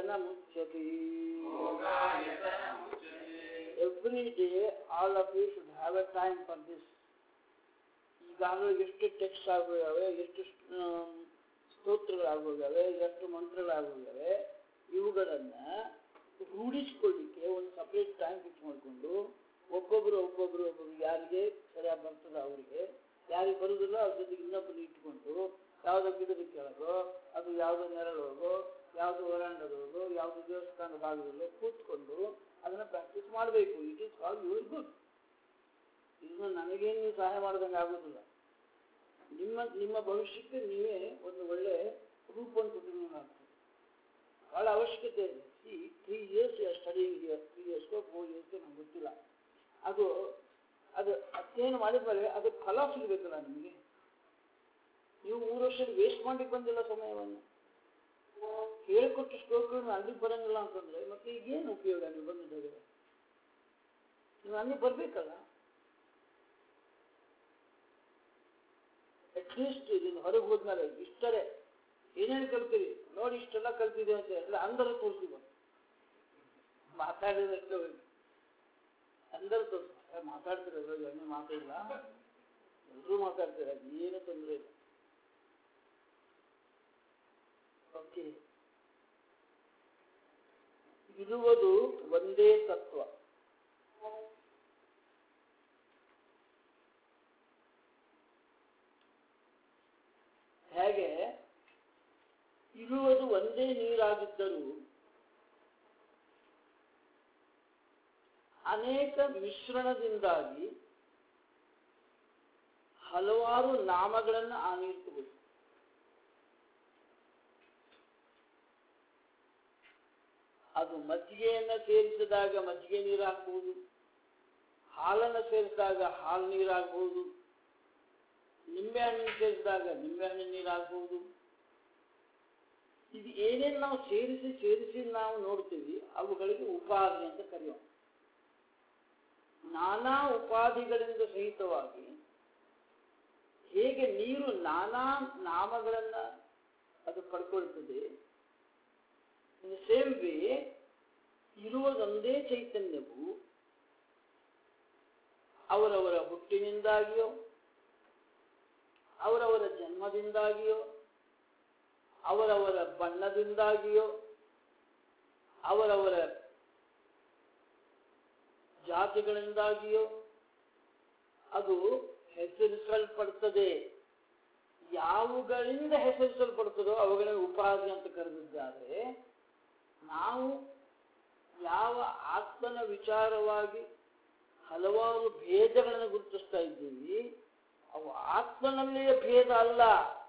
ಮುಚ್ಚತಿ every day all of you should have a time for this ಈಗಾಗಲೇ ಎಷ್ಟು text ಆಗೋಗ್ಯಾವೆ ಎಷ್ಟು am, ಸ್ತೋತ್ರಗಳಾಗೋಗ್ಯಾವೆ ಎಷ್ಟು ಮಂತ್ರಗಳಾಗೋಗ್ಯಾವೆ ಇವುಗಳನ್ನ ರೂಢಿಸ್ಕೊಳ್ಳಿಕ್ಕೆ ಒಂದು ಸಪ್ರೇಟ್ ಟೈಮ್ ಫಿಕ್ಸ್ ಮಾಡಿಕೊಂಡು ಒಬ್ಬೊಬ್ರು ಒಬ್ಬೊಬ್ರು ಒಬ್ಬೊಬ್ರು ಯಾರಿಗೆ ಸರಿಯಾಗಿ ಬರ್ತದೆ ಅವರಿಗೆ ಯಾರಿಗೆ ಬರುದಿಲ್ಲ ಅವ್ರ ಜೊತೆಗೆ ಇನ್ನೊಬ್ಬರು ಇಟ್ಕೊಂಡು ಯಾವುದೋ ಗಿಡದ ಕೆಳಗೋ ಅದು ಯಾವುದೋ ನೆರಳೋಗೋ ಯಾವುದೋ ವರಾಂಡದೋಗೋ ಯಾವುದೋ ದೇವಸ್ಥಾನ ಭಾಗದಲ್ಲೋ ಕೂತ್ಕೊಂಡು ಅದನ್ನ ಪ್ರಾಕ್ಟೀಸ್ ಮಾಡಬೇಕು it is all your good ಇದನ್ನ ನನಗೇನು ನೀವು ಸಹಾಯ ಮಾಡ್ದಂಗೆ ಆಗೋದಿಲ್ಲ ನಿಮ್ಮ ನಿಮ್ಮ ಭವಿಷ್ಯಕ್ಕೆ ನೀವೇ ಒಂದು ಒಳ್ಳೆ ರೂಪವನ್ನು ಕೊಟ್ಟಿದ್ದೀನಾಗ್ತದೆ ಭಾಳ ಅವಶ್ಯಕತೆ ಇದೆ ಈ three years studying year three ಇಯರ್ಸ್ಗೋ ಫೋರ್ ಇಯರ್ಸ್ಗೆ ನಂಗೆ ಗೊತ್ತಿಲ್ಲ ಅದು ಅದು ಅಧ್ಯಯನ ಮಾಡಿದ್ಮೇಲೆ ಅದು ಫಲ ಸಿಗಬೇಕಲ್ಲ ನಿಮಗೆ ನೀವು ಮೂರು ವರ್ಷ ವೇಸ್ಟ್ ಮಾಡಿ ಬಂದಿಲ್ಲ ಸಮಯವನ್ನು ಹೇಳಿಕೊಟ್ಟು ಶ್ಲೋಕಗಳನ್ನು ಅಲ್ಲಿಗೆ ಬರಂಗಿಲ್ಲ ಅಂತಂದ್ರೆ ಮತ್ತೆ ಈಗೇನು ಉಪಯೋಗ ನೀವು ಬಂದಿದ್ದಾಗ ನೀವು ಅಲ್ಲಿಗೆ ಬರಬೇಕಲ್ಲ ಅಟ್ಲೀಸ್ಟ್ ಇದನ್ನು ಹೊರಗೆ ಹೋದ್ಮೇಲೆ ಇಷ್ಟರೇ ಏನೇನು ಕಲ್ತೀರಿ ನೋಡಿ ಇಷ್ಟೆಲ್ಲ ಕಲ್ತಿದೆ ಅಂತ ಹೇಳಿದ್ರೆ ಅಂದರ ತೋರಿಸಿ ಬಂದು ಮಾತಾಡಿದಷ್ಟೇ ಹೋಗಿ ಅಂದರ ತೋರಿಸಿ ಮಾತಾಡ್ತೀರ ಏನು ಮಾತಿಲ್ಲ ಎಲ್ಲರೂ ಮಾತಾಡ್ತೀರ ಏನು ತೊಂದರೆ ಇಲ್ಲ ಓಕೆ ಇರುವುದು ಒಂದೇ ತತ್ವ ಹೇಗೆ ಇರುವುದು ಒಂದೇ ನೀರಾಗಿದ್ದರೂ ಅನೇಕ ಮಿಶ್ರಣದಿಂದಾಗಿ ಹಲವಾರು ನಾಮಗಳನ್ನು ಆ ನೀರು ತಗೋದು ಅದು ಮಜ್ಜಿಗೆಯನ್ನ ಸೇರಿಸಿದಾಗ ಮಜ್ಜಿಗೆ ನೀರು ಹಾಕಬಹುದು ಹಾಲನ್ನು ಸೇರಿಸಿದಾಗ ಹಾಲು ನೀರು ಹಾಕಬಹುದು ನಿಂಬೆ ಹಣ್ಣನ್ನು ಸೇರಿಸಿದಾಗ ನಿಂಬೆ ಹಣ್ಣಿನ ನೀರು ಹಾಕಬಹುದು ಇದು ಏನೇನು ನಾವು ಸೇರಿಸಿ ಸೇರಿಸಿ ನಾವು ನೋಡ್ತೀವಿ ಅವುಗಳಿಗೆ ಉಪಾಧಿ ಅಂತ ಕರೆಯೋಣ ನಾನಾ ಉಪಾಧಿಗಳಿಂದ ಸಹಿತವಾಗಿ ಹೇಗೆ ನೀರು ನಾನಾ ನಾಮಗಳನ್ನ ಅದು ಪಡ್ಕೊಳ್ತದೆ ಇನ್ ಸೇಮ್ ವೇ ಇರುವುದೊಂದೇ ಚೈತನ್ಯವು ಅವರವರ ಹುಟ್ಟಿನಿಂದಾಗಿಯೋ ಅವರವರ ಜನ್ಮದಿಂದಾಗಿಯೋ ಅವರವರ ಬಣ್ಣದಿಂದಾಗಿಯೋ ಅವರವರ ಜಾತಿಗಳಿಂದಾಗಿಯೋ ಅದು ಹೆಸರಿಸಲ್ಪಡ್ತದೆ ಯಾವುಗಳಿಂದ ಹೆಸರಿಸಲ್ಪಡ್ತದೋ ಅವುಗಳನ್ನು ಉಪಾಧಿ ಅಂತ ಕರೆದಿದ್ದಾರೆ ನಾವು ಯಾವ ಆತ್ಮನ ವಿಚಾರವಾಗಿ ಹಲವಾರು ಭೇದಗಳನ್ನು ಗುರುತಿಸ್ತಾ ಇದ್ದೀವಿ ಅವು ಆತ್ಮನಲ್ಲಿಯ ಭೇದ ಅಲ್ಲ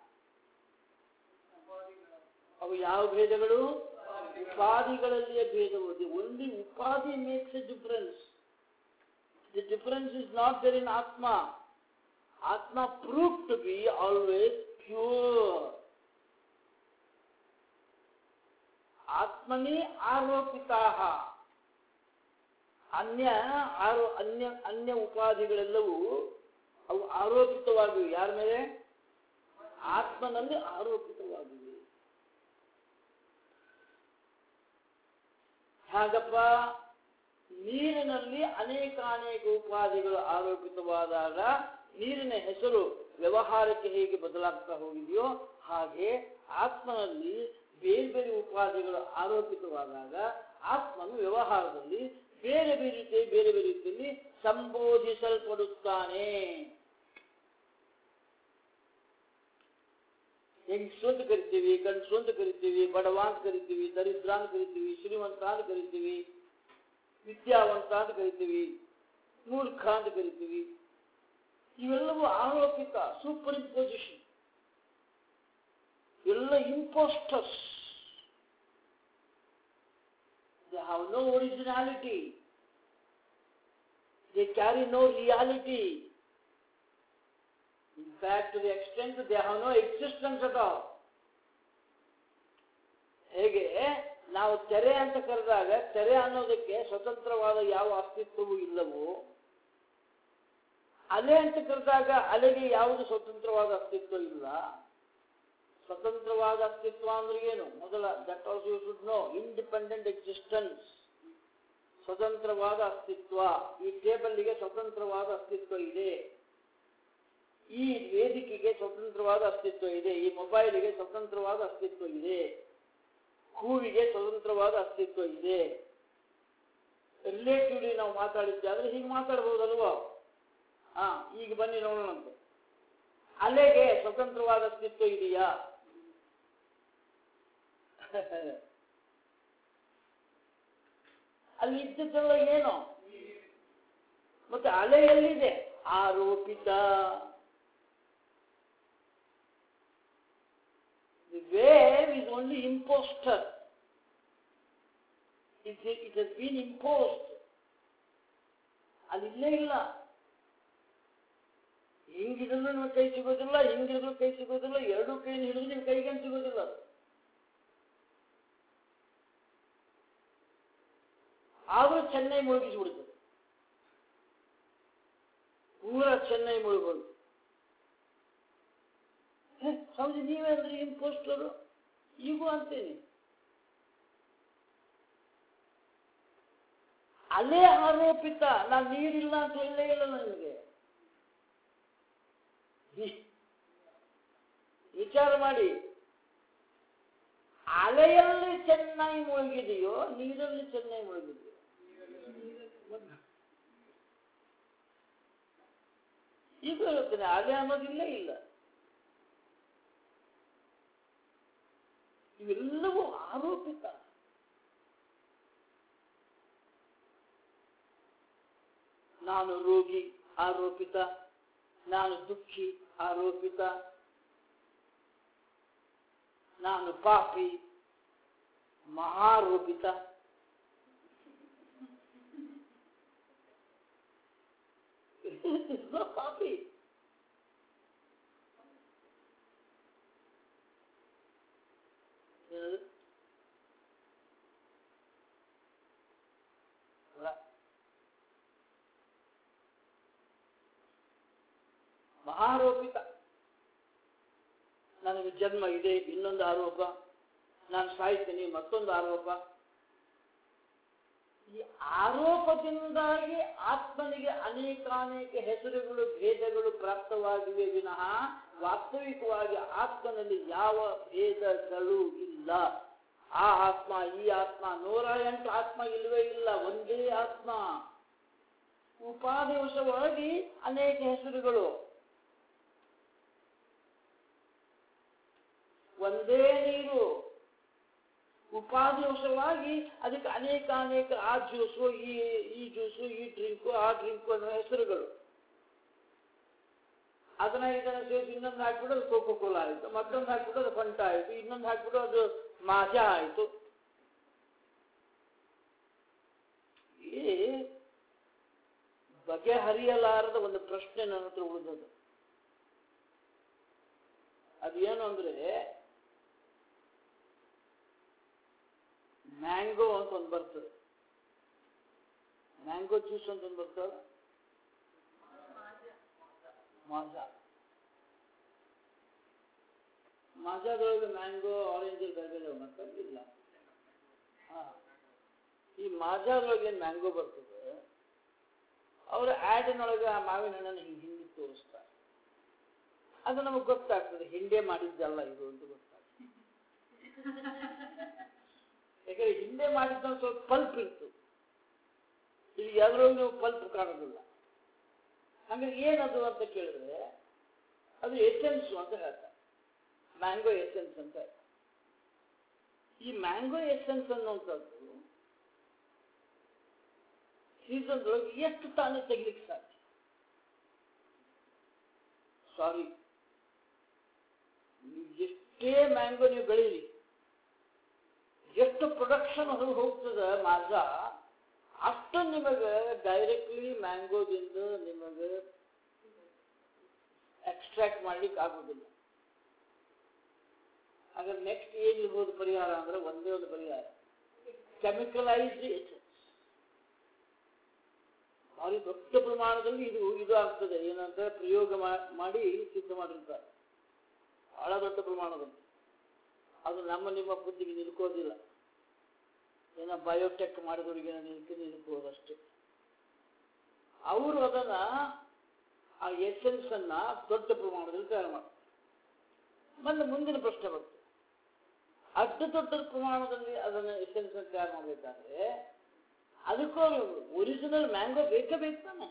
ಅವು ಯಾವ ಭೇದಗಳು ಉಪಾಧಿಗಳಲ್ಲಿಯ ಭೇದವು ಓನ್ಲಿ ಉಪಾಧಿ makes a difference the difference is not there in ಆತ್ಮ ಆತ್ಮ prove to be always pure ಆತ್ಮನಿ ಆರೋಪಿತಾ ಅನ್ಯ ಆರೋ ಅನ್ಯ ಅನ್ಯ ಉಪಾಧಿಗಳೆಲ್ಲವೂ ಅವು ಆರೋಪಿತವಾಗಿವೆ ಯಾರ ಮೇಲೆ ಆತ್ಮನಲ್ಲಿ ಆರೋಪಿತವಾಗಿವೆ ಹಾಗಪ್ಪ ನೀರಿನಲ್ಲಿ ಅನೇಕ ಅನೇಕ ಉಪಾಧಿಗಳು ಆರೋಪಿತವಾದಾಗ ನೀರಿನ ಹೆಸರು ವ್ಯವಹಾರಕ್ಕೆ ಹೇಗೆ ಬದಲಾಗ್ತಾ ಹೋಗಿದೆಯೋ ಹಾಗೆ ಆತ್ಮನಲ್ಲಿ ಬೇರೆ ಬೇರೆ ಉಪಾಧಿಗಳು ಆರೋಪಿತವಾದಾಗ ಆತ್ಮನು ವ್ಯವಹಾರದಲ್ಲಿ ಬೇರೆ ಬೇರೆ ರೀತಿ ಬೇರೆ ಬೇರೆ ರೀತಿಯಲ್ಲಿ ಸಂಬೋಧಿಸಲ್ಪಡುತ್ತಾನೆ ಹೆಂಗಸು ಅಂತ ಕರಿತೀವಿ ಗಂಡಸು ಅಂತ ಕರಿತೀವಿ ಬಡವ ಅಂತ ಕರಿತೀವಿ ದರಿದ್ರ ಅಂತ ಕರಿತೀವಿ ಶ್ರೀಮಂತ ಅಂತ ಕರಿತೀವಿ ವಿದ್ಯಾವಂತ ಅಂತ ಕರಿತೀವಿ ಮೂರ್ಖ ಅಂತ ಕರಿತೀವಿ ಇವೆಲ್ಲವೂ ಆರೋಪಿತ ಸೂಪರ್ ಇಂಪೋಸಿಷನ್ ಎಲ್ಲ impostors they have no originality they carry no reality In fact, to the extent that they have no existence at all. ಹೇಗೆ ನಾವು ತೆರೆ ಅಂತ ಕರೆದಾಗ ತೆರೆ ಅನ್ನೋದಕ್ಕೆ ಸ್ವತಂತ್ರವಾದ ಯಾವ ಅಸ್ತಿತ್ವವೂ ಇಲ್ಲವೋ ಅಲೆ ಅಂತ ಕರೆದಾಗ ಅಲೆಗೆ ಯಾವುದು ಸ್ವತಂತ್ರವಾದ ಅಸ್ತಿತ್ವ ಇಲ್ಲ ಸ್ವತಂತ್ರವಾದ ಅಸ್ತಿತ್ವ ಅಂದ್ರೆ ಏನು ಮೊದಲ that also you should know independent existence ಸ್ವತಂತ್ರವಾದ ಅಸ್ತಿತ್ವ ಈ ಟೇಬಲ್ಗೆ ಸ್ವತಂತ್ರವಾದ ಅಸ್ತಿತ್ವ ಇದೆ ಈ ವೇದಿಕೆಗೆ ಸ್ವತಂತ್ರವಾದ ಅಸ್ತಿತ್ವ ಇದೆ ಈ ಮೊಬೈಲಿಗೆ ಸ್ವತಂತ್ರವಾದ ಅಸ್ತಿತ್ವ ಇದೆ ಹೂವಿಗೆ ಸ್ವತಂತ್ರವಾದ ಅಸ್ತಿತ್ವ ಇದೆ ರಿಲೇಟಿವ್ಲಿ ನಾವು ಮಾತಾಡಿದ್ದೆ ಆದ್ರೆ ಹೀಗೆ ಮಾತಾಡ್ಬೋದಲ್ವಾ ಹಾ ಈಗ ಬನ್ನಿ ನೋಡೋಣಂತೆ ಅಲೆಗೆ ಸ್ವತಂತ್ರವಾದ ಅಸ್ತಿತ್ವ ಇದೆಯಾ ಅಲ್ಲಿ ಇದ್ದದ್ದೆಲ್ಲ ಏನು ಮತ್ತೆ ಅಲೆ ಎಲ್ಲಿದೆ ಆರೋಪಿತ The wave is only imposter. It, it has been imposed. ಅಲ್ಲಿ ಇಲ್ಲೇ ಇಲ್ಲ ಹಿಂಗಿಡಿದ್ರು ನಿಮ್ಗೆ ಕೈ ಸಿಗೋದಿಲ್ಲ ಹಿಂಗಿಡಿದ್ರು ಕೈ ಸಿಗೋದಿಲ್ಲ ಎರಡೂ ಕೈ ಹಿಡಿದ್ರು ನಿಮ್ ಕೈಗೇನು ಸಿಗೋದಿಲ್ಲ ಅದು. ಆದ್ರೂ ಚೆನ್ನೈ ಮುಳುಗಿಸ್ಬಿಡ್ತದೆ ಪೂರ ಚೆನ್ನೈ ಮುಳುಗೋದು ಹೇ, ಸ್ವಾಮೀಜಿ ನೀವೇ ಅಂದ್ರೆ ಇಂಪೋಸ್ಟರು ಈಗೂ ಅಂತೇನೆ ಅಲ್ಲೇ ಆರೋಪಿತ ನಾನು ನೀರಿಲ್ಲ ಅಂತ ಹೇಳಲೇ ಇಲ್ಲ ನನಗೆ ವಿ- ವಿಚಾರ ಮಾಡಿ ಅಲೆಯಲ್ಲಿ ಚೆನ್ನಾಗಿ ಮುಳುಗಿದೆಯೋ ನೀರಲ್ಲಿ ಚೆನ್ನಾಗಿ ಮುಳುಗಿದೆಯೋ ಈಗ ಹೇಳ್ತೇನೆ ಅಲೆ ಅನ್ನೋದಿಲ್ಲೇ ಇಲ್ಲ ಇವೆಲ್ಲವೂ ಆರೋಪಿತ ನಾನು ರೋಗಿ ಆರೋಪಿತ ನಾನು ದುಃಖಿ ಆರೋಪಿತ ನಾನು ಪಾಪಿ ಮಹಾರೋಪಿತ It's not ಪಾಪಿ ಏನದು ಅಲ್ಲ ಮಹಾರೋಪಿತ ನನಗೆ ಜನ್ಮ ಇದೆ ಇನ್ನೊಂದು ಆರೋಪ ನಾನು ಸಾಯ್ತೀನಿ ಮತ್ತೊಂದು ಆರೋಪ ಈ ಆರೋಪದಿಂದಾಗಿ ಆತ್ಮನಿಗೆ ಅನೇಕಾನೇಕ ಹೆಸರುಗಳು ಭೇದಗಳು ಪ್ರಾಪ್ತವಾಗಿವೆ ವಿನಃ ವಾಸ್ತವಿಕವಾಗಿ ಆತ್ಮನಲ್ಲಿ ಯಾವ ಭೇದಗಳು ಇಲ್ಲ ಆ ಆತ್ಮ ಈ ಆತ್ಮ ನೂರ ಎಂಟು ಆತ್ಮ ಇಲ್ಲವೇ ಇಲ್ಲ ಒಂದೇ ಆತ್ಮ ಉಪಾದೇಶವಾಗಿ ಅನೇಕ ಹೆಸರುಗಳು ಒಂದೇ ನೀರು ಉಪಾದೇಶವಾಗಿ ಅದಕ್ಕೆ ಅನೇಕ ಅನೇಕ ಆ ಜ್ಯೂಸು ಈ ಈ ಜ್ಯೂಸು ಈ ಡ್ರಿಂಕು ಆ ಡ್ರಿಂಕು ಅನ್ನೋ ಹೆಸರುಗಳು ಅದನ್ನ ಇದನ್ನ ಸೇರಿಸಿ ಇನ್ನೊಂದು ಹಾಕ್ಬಿಟ್ಟು ಅದು ಕೋಕೋ ಕೋಲಾ ಆಯಿತು ಮತ್ತೊಂದು ಹಾಕ್ಬಿಟ್ಟು ಅದು ಫಂಟ ಆಯಿತು ಇನ್ನೊಂದು ಹಾಕ್ಬಿಟ್ಟು ಅದು ಮಾಜಾ ಆಯಿತು ಈ ಬಗೆಹರಿಯಲಾರದ ಒಂದು ಪ್ರಶ್ನೆ ನನ್ನ ಹತ್ರ ಉಳಿದದು ಅದೇನು ಅಂದ್ರೆ ಮ್ಯಾಂಗೋ ಅಂತ ಒಂದು ಬರ್ತದೆ ಮ್ಯಾಂಗೋ ಜ್ಯೂಸ್ ಅಂತ ಒಂದು ಬರ್ತದೆ ಮಾಜಾ ಮಾಜಾದೊಳಗೆ ಮ್ಯಾಂಗೋ ಆರೆಂಜ್ ಬೇರೆ ಬೇರೆ ಮತ್ತೆ ಇಲ್ಲ ಹಾ ಈ ಮಾಜಾದೊಳಗೆ ಏನು ಮ್ಯಾಂಗೋ ಬರ್ತದೆ ಅವರ ಆ್ಯಡಿನೊಳಗೆ ಆ ಮಾವಿನ ಹಣ್ಣನ್ನು ಹಿಂಗೆ ಹಿಂಡಿ ತೋರಿಸ್ತಾರೆ ಅದು ನಮಗೆ ಗೊತ್ತಾಗ್ತದೆ ಹಿಂದೆ ಮಾಡಿದ್ದಲ್ಲ ಇದು ಅಂತ ಗೊತ್ತಾಗ್ತದೆ ಯಾಕಂದ್ರೆ ಹಿಂದೆ ಮಾಡಿದ್ದ ಒಂದ್ ಸ್ವಲ್ಪ ಪಲ್ಪ್ ಇತ್ತು ಇಲ್ಲಿ ಯಾವ್ದ್ರೊಳಗೆ ನೀವು ಪಲ್ಪ್ ಕಾಣೋದಿಲ್ಲ ಹಂಗಾರೆ ಏನದು ಅಂತ ಕೇಳಿದ್ರೆ ಅದು ಎಸೆನ್ಸ್ ಅಂತ ಹೇಳ್ತಾರೆ ಮ್ಯಾಂಗೋ ಎಸೆನ್ಸ್ ಅಂತ ಹೇಳ್ತಾರೆ ಈ ಮ್ಯಾಂಗೋ ಎಸೆನ್ಸ್ ಅನ್ನುವಂಥದ್ದು ಸೀಸನ್ದೊಳಗೆ ಎಷ್ಟು ತಾನೇ ತೆಗಿಲಿಕ್ಕೆ ಸಾಧ್ಯ ಸಾರಿ ನೀವು ಎಷ್ಟೇ ಮ್ಯಾಂಗೋ ನೀವು ಬೆಳೀರಿ ಎಷ್ಟು ಪ್ರೊಡಕ್ಷನ್ ಹೊರಗೆ ಹೋಗ್ತದೆ ಮಾಜಾ ಅಷ್ಟು ನಿಮಗೆ ಡೈರೆಕ್ಟ್ಲಿ ಮ್ಯಾಂಗೋದಿಂದ ನಿಮಗೆ ಎಕ್ಸ್ಟ್ರಾಕ್ಟ್ ಮಾಡ್ಲಿಕ್ಕೆ ಆಗೋದಿಲ್ಲ ಹಾಗಾದ್ರೆ ನೆಕ್ಸ್ಟ್ ಏನಿರ್ಬೋದು ಪರಿಹಾರ ಅಂದ್ರೆ ಒಂದೇ ಒಂದು ಪರಿಹಾರ ಕೆಮಿಕಲೈಸ್ಡ್ ಎಸೆನ್ಸ್ ಭಾರಿ ದೊಡ್ಡ ಪ್ರಮಾಣದಲ್ಲಿ ಇದು ಇದು ಆಗ್ತದೆ ಏನಂತ ಪ್ರಯೋಗ ಮಾ- ಮಾಡಿ ಸಿದ್ಧ ಮಾಡಿರ್ತಾರೆ ಬಹಳ ದೊಡ್ಡ ಪ್ರಮಾಣದಲ್ಲಿ ಅದು ನಮ್ಮ ನಿಮ್ಮ ಬುದ್ಧಿಗೆ ನಿಲ್ಕೋದಿಲ್ಲ ಏನೋ ಬಯೋಟೆಕ್ ಮಾಡಿದವರಿಗೆ ನಿಲ್ಕೆ ನಿಲ್ಕೋದಷ್ಟೇ ಅವರು ಅದನ್ನ ಆ ಎಸೆನ್ಸ್ ಅನ್ನ ದೊಡ್ಡ ಪ್ರಮಾಣದಲ್ಲಿ ತಯಾರು ಮಾಡ್ತಾರೆ ಮತ್ತೆ ಮುಂದಿನ ಪ್ರಶ್ನೆ ಬರ್ತದೆ ಅಡ್ಡ ದೊಡ್ಡ ಪ್ರಮಾಣದಲ್ಲಿ ಅದನ್ನ ಎಸೆನ್ಸ್ ತಯಾರು ಮಾಡಬೇಕಾದ್ರೆ ಅದಕ್ಕೂ ಒರಿಜಿನಲ್ ಮ್ಯಾಂಗೋ ಬೇಕೇ ಬೇಕು ತಾನೆ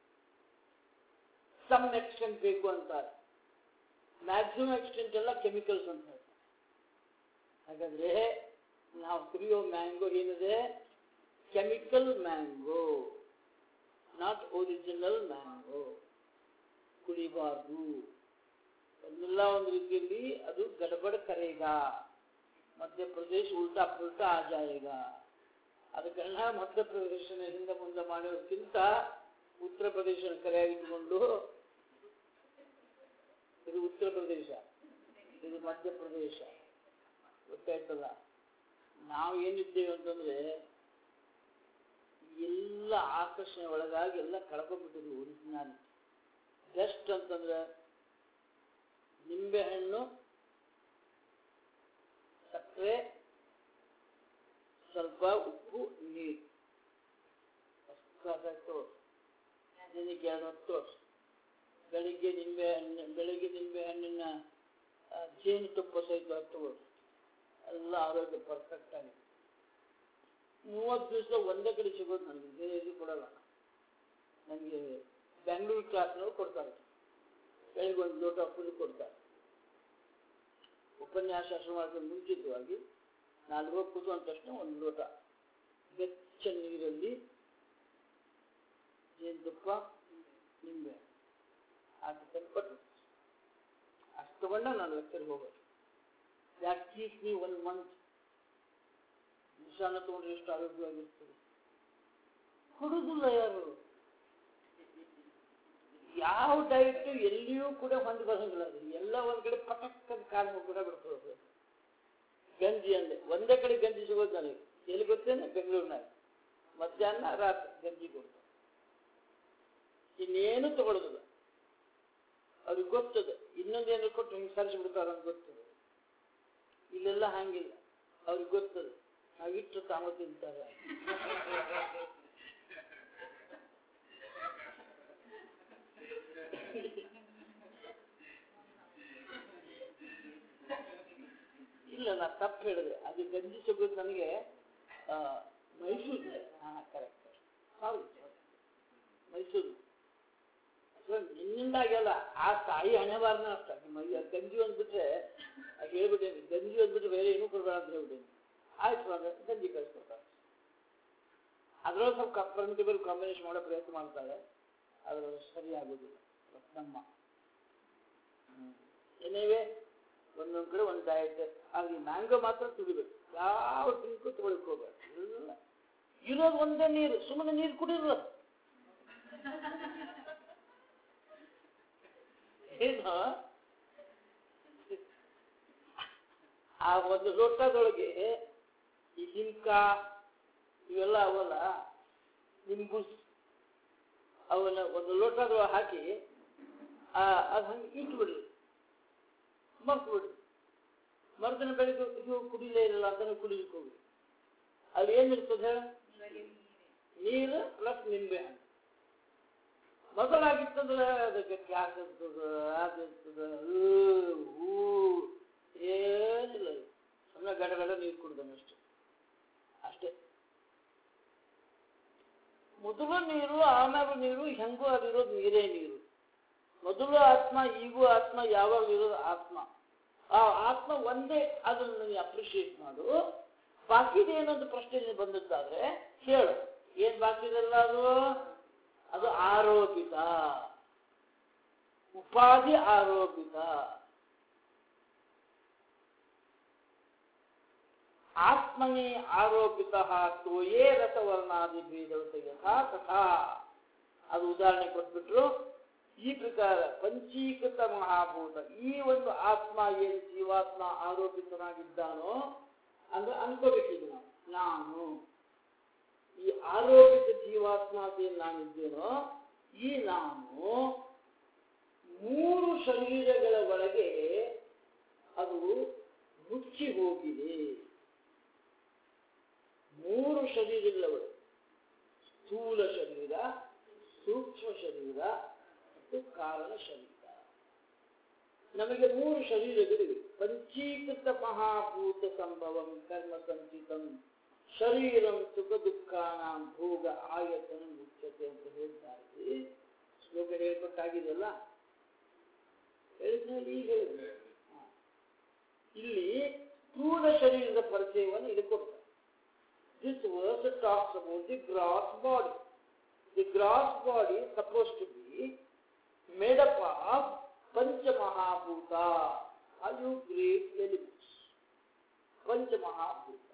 ಸಮ್ ಎಕ್ಸ್ಟೆಂಟ್ ಬೇಕು ಅಂತಾರೆ ಮ್ಯಾಕ್ಸಿಮಮ್ ಎಕ್ಸ್ಟೆಂಟ್ ಎಲ್ಲ ಕೆಮಿಕಲ್ಸ್ ಅಂತ ಹೇಳ್ತಾರೆ ಹಾಗಾದ್ರೆ ನಾವು ಕುಡಿಯೋ ಮ್ಯಾಂಗೋ ಏನಿದೆ chemical mango not original mango ಕುಡಿಬಾರ್ದು ಒಂದಲ್ಲ ಒಂದು ರೀತಿಯಲ್ಲಿ ಅದು ಗಡಬಡ ಕರೆಗ ಮಧ್ಯಪ್ರದೇಶ ಉಲ್ಟಾ ಪುಲ್ಟಾ ಆ ಜಾಯೇಗ ಅದಕ್ಕೆಲ್ಲ ಮಧ್ಯಪ್ರದೇಶನ ಹಿಂದೆ ಮುಂದೆ ಮಾಡೋದಕ್ಕಿಂತ ಉತ್ತರ ಪ್ರದೇಶ ಕರೆಯಾಗಿಟ್ಟುಕೊಂಡು ಇದು ಉತ್ತರ ಪ್ರದೇಶ ಇದು ಮಧ್ಯಪ್ರದೇಶ ಗೊತ್ತಾಯ್ತಲ್ಲ ನಾವು ಏನಿದ್ದೇವೆ ಅಂತಂದ್ರೆ ಎಲ್ಲ ಆಕರ್ಷಣೆ ಒಳಗಾಗಿ ಎಲ್ಲ ಕಳ್ಕೊಂಡ್ಬಿಟ್ಟಿದ್ವಿ ಒರಿಜಿನಾಲಿಟಿ ಬೆಸ್ಟ್ ಅಂತಂದ್ರೆ ನಿಂಬೆಹಣ್ಣು ಸಕ್ಕರೆ ಸ್ವಲ್ಪ ಉಪ್ಪು ನೀರು ಅಷ್ಟಾಯ್ತು ದಿನಕ್ಕೆ ಎರಡು ಹೊತ್ತು ಬೆಳಿಗ್ಗೆ ನಿಂಬೆ ಹಣ್ಣು ಬೆಳಿಗ್ಗೆ ನಿಂಬೆ ಹಣ್ಣಿನ ಆ, ಜೇನುತುಪ್ಪ ಸಹಿತ ತಗೊಳ್ಳಿ ಎಲ್ಲ ಆರೋಗ್ಯ ಪರ್ಫೆಕ್ಟ್ ಆಗಿದೆ ಮೂವತ್ತು ದಿವಸ ಒಂದೇ ಕಡೆ ಸಿಗೋದು ನನಗೆ ಬೇರೆ ಎಲ್ಲಿ ಕೊಡಲ್ಲ ನನಗೆ ಬೆಂಗಳೂರು ಕ್ಲಾಸ್ನವ್ರು ಕೊಡ್ತಾರೆ ಬೆಳಿಗ್ಗೆ ಒಂದು ಲೋಟ ಫುಲ್ ಕೊಡ್ತಾರೆ ಉಪನ್ಯಾಸ ಶುರು ಮಾಡ್ಕೊಂಡು ಮುಂಚಿತವಾಗಿ ನಾಲ್ಕು ಕೂತು ಅಂದ ತಕ್ಷಣ ಒಂದು ಲೋಟ ಬೆಚ್ಚ ನೀರಲ್ಲಿ ಜೇನುತುಪ್ಪ ನಿಂಬೆ ಹಾಕಿ ತಂದು ಕೊಟ್ಟು ಅಷ್ಟು ತಗೊಂಡ ನಾನು ಲೆಕ್ಚರ್ಗೆ ಹೋಗೋದು that keep me one month ವಿಷಾನ ತಗೊಂಡ್ರೆ ಎಷ್ಟು ಆರೋಗ್ಯವಾಗಿರ್ತದೆ ಕೊಡುದಿಲ್ಲ ಯಾರು ಯಾವ ಡೈಟ್ ಎಲ್ಲಿಯೂ ಕೂಡ ಹೊಂದಿ ಬರಂಗಿಲ್ಲ ಅದು ಎಲ್ಲ ಒಂದ್ ಕಡೆ ಪಟಕ್ಕದ ಕಾಲು ಕೂಡ ಬಿಡ್ತದೆ ಗಂಜಿ ಅಂದೆ ಒಂದೇ ಕಡೆ ಗಂಜಿ ಸಿಗೋದು ನನಗೆ ಎಲ್ಲಿ ಗೊತ್ತೇನೆ ಬೆಂಗಳೂರಿನಾಗ ಮಧ್ಯಾಹ್ನ ರಾತ್ರಿ ಗಂಜಿ ಕೊಡ್ತಾರೆ ಇನ್ನೇನು ತಗೊಳ್ಳೋದಿಲ್ಲ ಅವ್ರಿಗೆ ಗೊತ್ತದೆ ಇನ್ನೊಂದೇನು ಕೊಟ್ಟು ಹಿಂಗೆ ಸರಿಸಿ ಬಿಡ್ತಾರ ಅಂತ ಗೊತ್ತದೆ ಇಲ್ಲೆಲ್ಲ ಹಂಗಿಲ್ಲ ಅವ್ರಿಗೆ ಗೊತ್ತದ ನಾವು ಇಟ್ಟು ತಾಮ ತಿಂತಾರೆ ಇಲ್ಲ ನಾ ತಪ್ಪು ಹೇಳಿದೆ ಅದು ಗಂಜಿ ಸಿಗೋದು ನನಗೆ ಆ, ಮೈಸೂರು ಹಾ ಕರೆಕ್ಟ್ ಸಾರಿ ಮೈಸೂರು ಸೊ ನಿನ್ನಿಂದಾಗೆಲ್ಲ ಆ ತಾಯಿ ಹಣೆ ಬಾರನ ಅಷ್ಟ ಮೈ ಗಂಜಿ ಒಂದ್ಬಿಟ್ರೆ ಆಗ ಹೇಳ್ಬಿಟ್ಟೇನೆ ಗಂಜಿ ಒಂದ್ಬಿಟ್ರೆ ಬೇರೆ ಏನೂ ಕೊಡ್ಬೇಡ ಅಂತ ಹೇಳ್ಬಿಟ್ಟೇನೆ ಆಯ್ತು ಅಂದ್ರೆ ಗಂಜಿ ಕಳಿಸ್ಕೊಡ್ತಾರೆ ಅದ್ರೊಳಗೆ ಸ್ವಲ್ಪ ಕಂಪರ್ಮಿಟೇಬಲ್ ಕಾಂಬಿನೇಷನ್ ಮಾಡೋ ಪ್ರಯತ್ನ ಮಾಡ್ತಾಳೆ ಅದ್ರಲ್ಲಿ ಸರಿ ಆಗೋದಿಲ್ಲ ನಮ್ಮ ಏನೇವೆ ಒಂದೊಂದು ಕಡೆ ಒಂದು ಡಯಟ್ ಆದ್ರೆ ಮ್ಯಾಂಗೋ ಮಾತ್ರ ತುಳಿಬೇಕು ಯಾವ ಡ್ರಿಂಕು ತಗೊಳಕ್ ಹೋಗ್ಬೇಡ ಇಲ್ಲ ಇರೋದು ಒಂದೇ ನೀರು ಸುಮ್ಮನೆ ನೀರು ಕುಡಿರಲ್ಲ ಏನು ಆ ಒಂದು ಲೋಟದೊಳಗೆ ಈ ಲಿಂಕ ಇವೆಲ್ಲ ಅವಲ್ಲ ನಿಂಬುಸ್ ಅವನ್ನ ಒಂದು ಲೋಟದೊಳಗೆ ಹಾಕಿ ಆ, ಅದು ಹಂಗೆ ಇಟ್ಬಿಡ್ರಿ ಮರ್ತು ಬಿಡ್ರಿ ಮರುದಿನ ಬೆಳಿಗ್ಗೆ ಇದು ಕುಡಿಲೇ ಇರಲ್ಲ ಅದನ್ನು ಕುಡಿಲಿಕ್ಕೆ ಹೋಗಿ ಅಲ್ಲಿ ಏನಿರ್ತದೆ ಹೇಳ ನೀರು ಪ್ಲಸ್ ನಿಂಬೆ ಹಣ್ಣು ಮೊದಲಾಗಿತ್ತಂದ್ರೆ ಅದಕ್ಕೆ ಗ್ಯಾಸ್ ಇರ್ತದ ಅದಿರ್ತದ ಹೂ ಏನಿಲ್ಲ ಸುಮ್ಮನೆ ಗಡ ಗಡ ನೀರು ಕುಡ್ದಾನೆ ಅಷ್ಟೇ ಅಷ್ಟೇ ಮೊದಲು ನೀರು ಆಮೇಲೆ ನೀರು ಹೆಂಗೂ ಅದಿರೋದು ನೀರೇ ನೀರು ಮೊದಲು ಆತ್ಮ ಈಗೂ ಆತ್ಮ ಯಾವಾಗ ಇರೋದು ಆತ್ಮ ಆ ಆತ್ಮ ಒಂದೇ ಅದನ್ನು ನೀನು ಅಪ್ರಿಷಿಯೇಟ್ ಮಾಡು ಬಾಕಿದೇನೊಂದು ಪ್ರಶ್ನೆ ನಿನಗೆ ಬಂದದ್ದಾದ್ರೆ ಹೇಳು ಏನ್ ಬಾಕಿ ಇದೆಲ್ಲ ಅದು ಅದು ಆರೋಪಿತ ಉಪಾಧಿ ಆರೋಪಿತ ಆತ್ಮನಿ ಆರೋಪಿತ ತೋಯೇ ರಸವರ್ಣಾದಿ ಭೇದವತ ಯಥಾ ತಥಾ ಅದು ಉದಾಹರಣೆ ಕೊಟ್ಬಿಟ್ರು ಈ ಪ್ರಕಾರ ಪಂಚೀಕೃತ ಮಹಾಭೂತ ಈ ಒಂದು ಆತ್ಮ ಏನು ಜೀವಾತ್ಮ ಆರೋಪಿತನಾಗಿದ್ದಾನೋ ಅಂದ್ರೆ ಅನ್ಕೋಬೇಕಿದ್ದು ನಾವು ನಾನು ಈ ಆರೋಪಿತ ಜೀವಾತ್ಮ ಅಂತ ಏನ್ ನಾನಿದ್ದೇನೋ ಈ ನಾನು ಮೂರು ಶರೀರಗಳ ಒಳಗೆ ಅದು ಮುಚ್ಚಿ ಹೋಗಿದೆ ಮೂರು ಶರೀರಗಳವರು ಸ್ಥೂಲ ಶರೀರ ಸೂಕ್ಷ್ಮ ಶರೀರ ಮತ್ತು ಕಾರಣ ಶರೀರ ನಮಗೆ ಮೂರು ಶರೀರಗಳಿವೆ ಪಂಚೀಕೃತ ಮಹಾಭೂತ ಸಂಭವಂ ಕರ್ಮ ಸಂಚಿತಂ ಶರೀರಂ ಸುಖ ದುಃಖಾನಾಂ ಭೋಗ ಆಯತನ ಮುಖ್ಯತೆ ಅಂತ ಹೇಳ್ತಾರೆ ಶ್ಲೋಕ ಹೇಳ್ಕೊಟ್ಟಾಗಿದೆಯಲ್ಲ ಹೇಳಿದ್ನ ಈಗ ಹೇಳಿದ್ನ ಹಾ. ಇಲ್ಲಿ ಸ್ಥೂಲ ಶರೀರದ ಪರಿಚಯವನ್ನು ಇದು ಕೊಡ್ತಾರೆ This verse talks about the gross body. The gross body is supposed to be made up of Panchamahabhuta, five great elements. ಪಂಚಮಹಾಭೂತ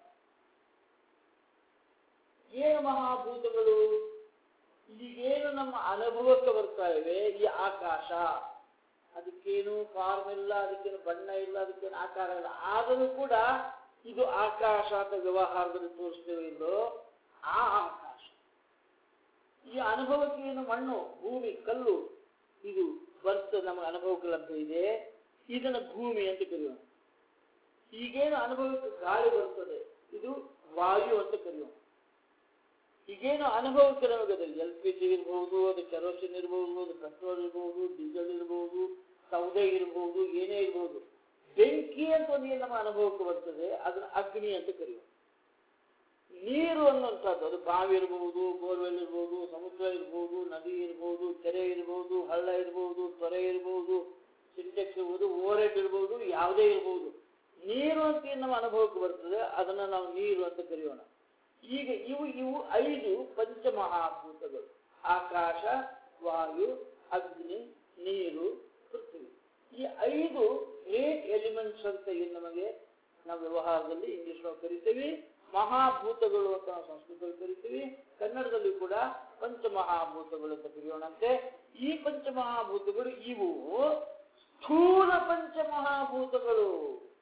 ಏನು ಮಹಾಭೂತಗಳು ಈಗೇನು ನಮ್ಮ ಅನುಭವಕ್ಕೆ ಬರ್ತಾ ಇವೆ ಈ ಆಕಾಶ ಅದಕ್ಕೇನು ಫಾರ್ಮ್ ಇಲ್ಲ ಅದಕ್ಕೇನು ಬಣ್ಣ ಇಲ್ಲ ಅದಕ್ಕೇನು ಆಕಾರ ಇಲ್ಲ ಆದರೂ ಕೂಡ ಇದು ಆಕಾಶ ಅಂತ ವ್ಯವಹಾರದಲ್ಲಿ ತೋರಿಸ್ತೇವೆ ಇಲ್ಲೋ ಆ ಆಕಾಶ ಈ ಅನುಭವಕ್ಕೆ ಏನು ಮಣ್ಣು ಭೂಮಿ ಕಲ್ಲು ಇದು ಬರ್ತದೆ ನಮ್ಮ ಅನುಭವಕ್ಕೆ ಲಭ್ಯ ಇದೆ ಇದನ್ನ ಭೂಮಿ ಅಂತ ಕರೆಯೋಣ ಈಗೇನು ಅನುಭವಕ್ಕೆ ಗಾಳಿ ಬರ್ತದೆ ಇದು ವಾಯು ಅಂತ ಕರೆಯೋಣ ಈಗೇನು ಅನುಭವಕ್ಕೆ ನಮಗೆ ಎಲ್ ಪಿ ಜಿ ಇರ್ಬೋದು ಅದು ಕೆರೋಸಿನ್ ಇರ್ಬೋದು ಅದು ಪೆಟ್ರೋಲ್ ಇರ್ಬೋದು ಡೀಸೆಲ್ ಇರ್ಬೋದು ಸೌದೆ ಇರ್ಬೋದು ಏನೇ ಇರ್ಬೋದು ಬೆಂಕಿ ಅಂತ ಒಂದು ಏನು ನಮ್ಮ ಅನುಭವಕ್ಕೆ ಬರ್ತದೆ ಅದನ್ನ ಅಗ್ನಿ ಅಂತ ಕರೆಯೋಣ ನೀರು ಅನ್ನುವಂಥದ್ದು ಅದು ಬಾವಿ ಇರ್ಬೋದು ಬೋರ್ವೆಲ್ ಇರ್ಬೋದು ಸಮುದ್ರ ಇರ್ಬೋದು ನದಿ ಇರ್ಬೋದು ಕೆರೆ ಇರ್ಬೋದು ಹಳ್ಳ ಇರ್ಬೋದು ತೊರೆ ಇರ್ಬೋದು ಸಿಂಟೆಕ್ಸ್ ಇರ್ಬೋದು ಓರೆಡ್ ಇರ್ಬೋದು ಯಾವುದೇ ಇರ್ಬೋದು ನೀರು ಅಂತ ಏನು ನಮ್ಮ ಅನುಭವಕ್ಕೆ ಬರ್ತದೆ ಅದನ್ನ ನಾವು ನೀರು ಅಂತ ಕರೆಯೋಣ ಈಗ ಇವು ಇವು ಐದು ಪಂಚಮಹಾಭೂತಗಳು ಆಕಾಶ ವಾಯು ಅಗ್ನಿ ನೀರು ಪೃಥ್ವಿ ಈ ಐದು ಗ್ರೇಟ್ ಎಲಿಮೆಂಟ್ಸ್ ಅಂತ ಏನು ನಮಗೆ ನಾವು ವ್ಯವಹಾರದಲ್ಲಿ ಇಂಗ್ಲಿಷ್ ನಾವು ಕರಿತೀವಿ ಮಹಾಭೂತಗಳು ಅಂತ ನಾವು ಸಂಸ್ಕೃತದಲ್ಲಿ ಕರಿತೀವಿ ಕನ್ನಡದಲ್ಲಿ ಕೂಡ ಪಂಚಮಹಾಭೂತಗಳು ಅಂತ ಕರೆಯೋಣಂತೆ ಈ ಪಂಚಮಹಾಭೂತಗಳು ಇವು ಸ್ಥೂಲ ಪಂಚಮಹಾಭೂತಗಳು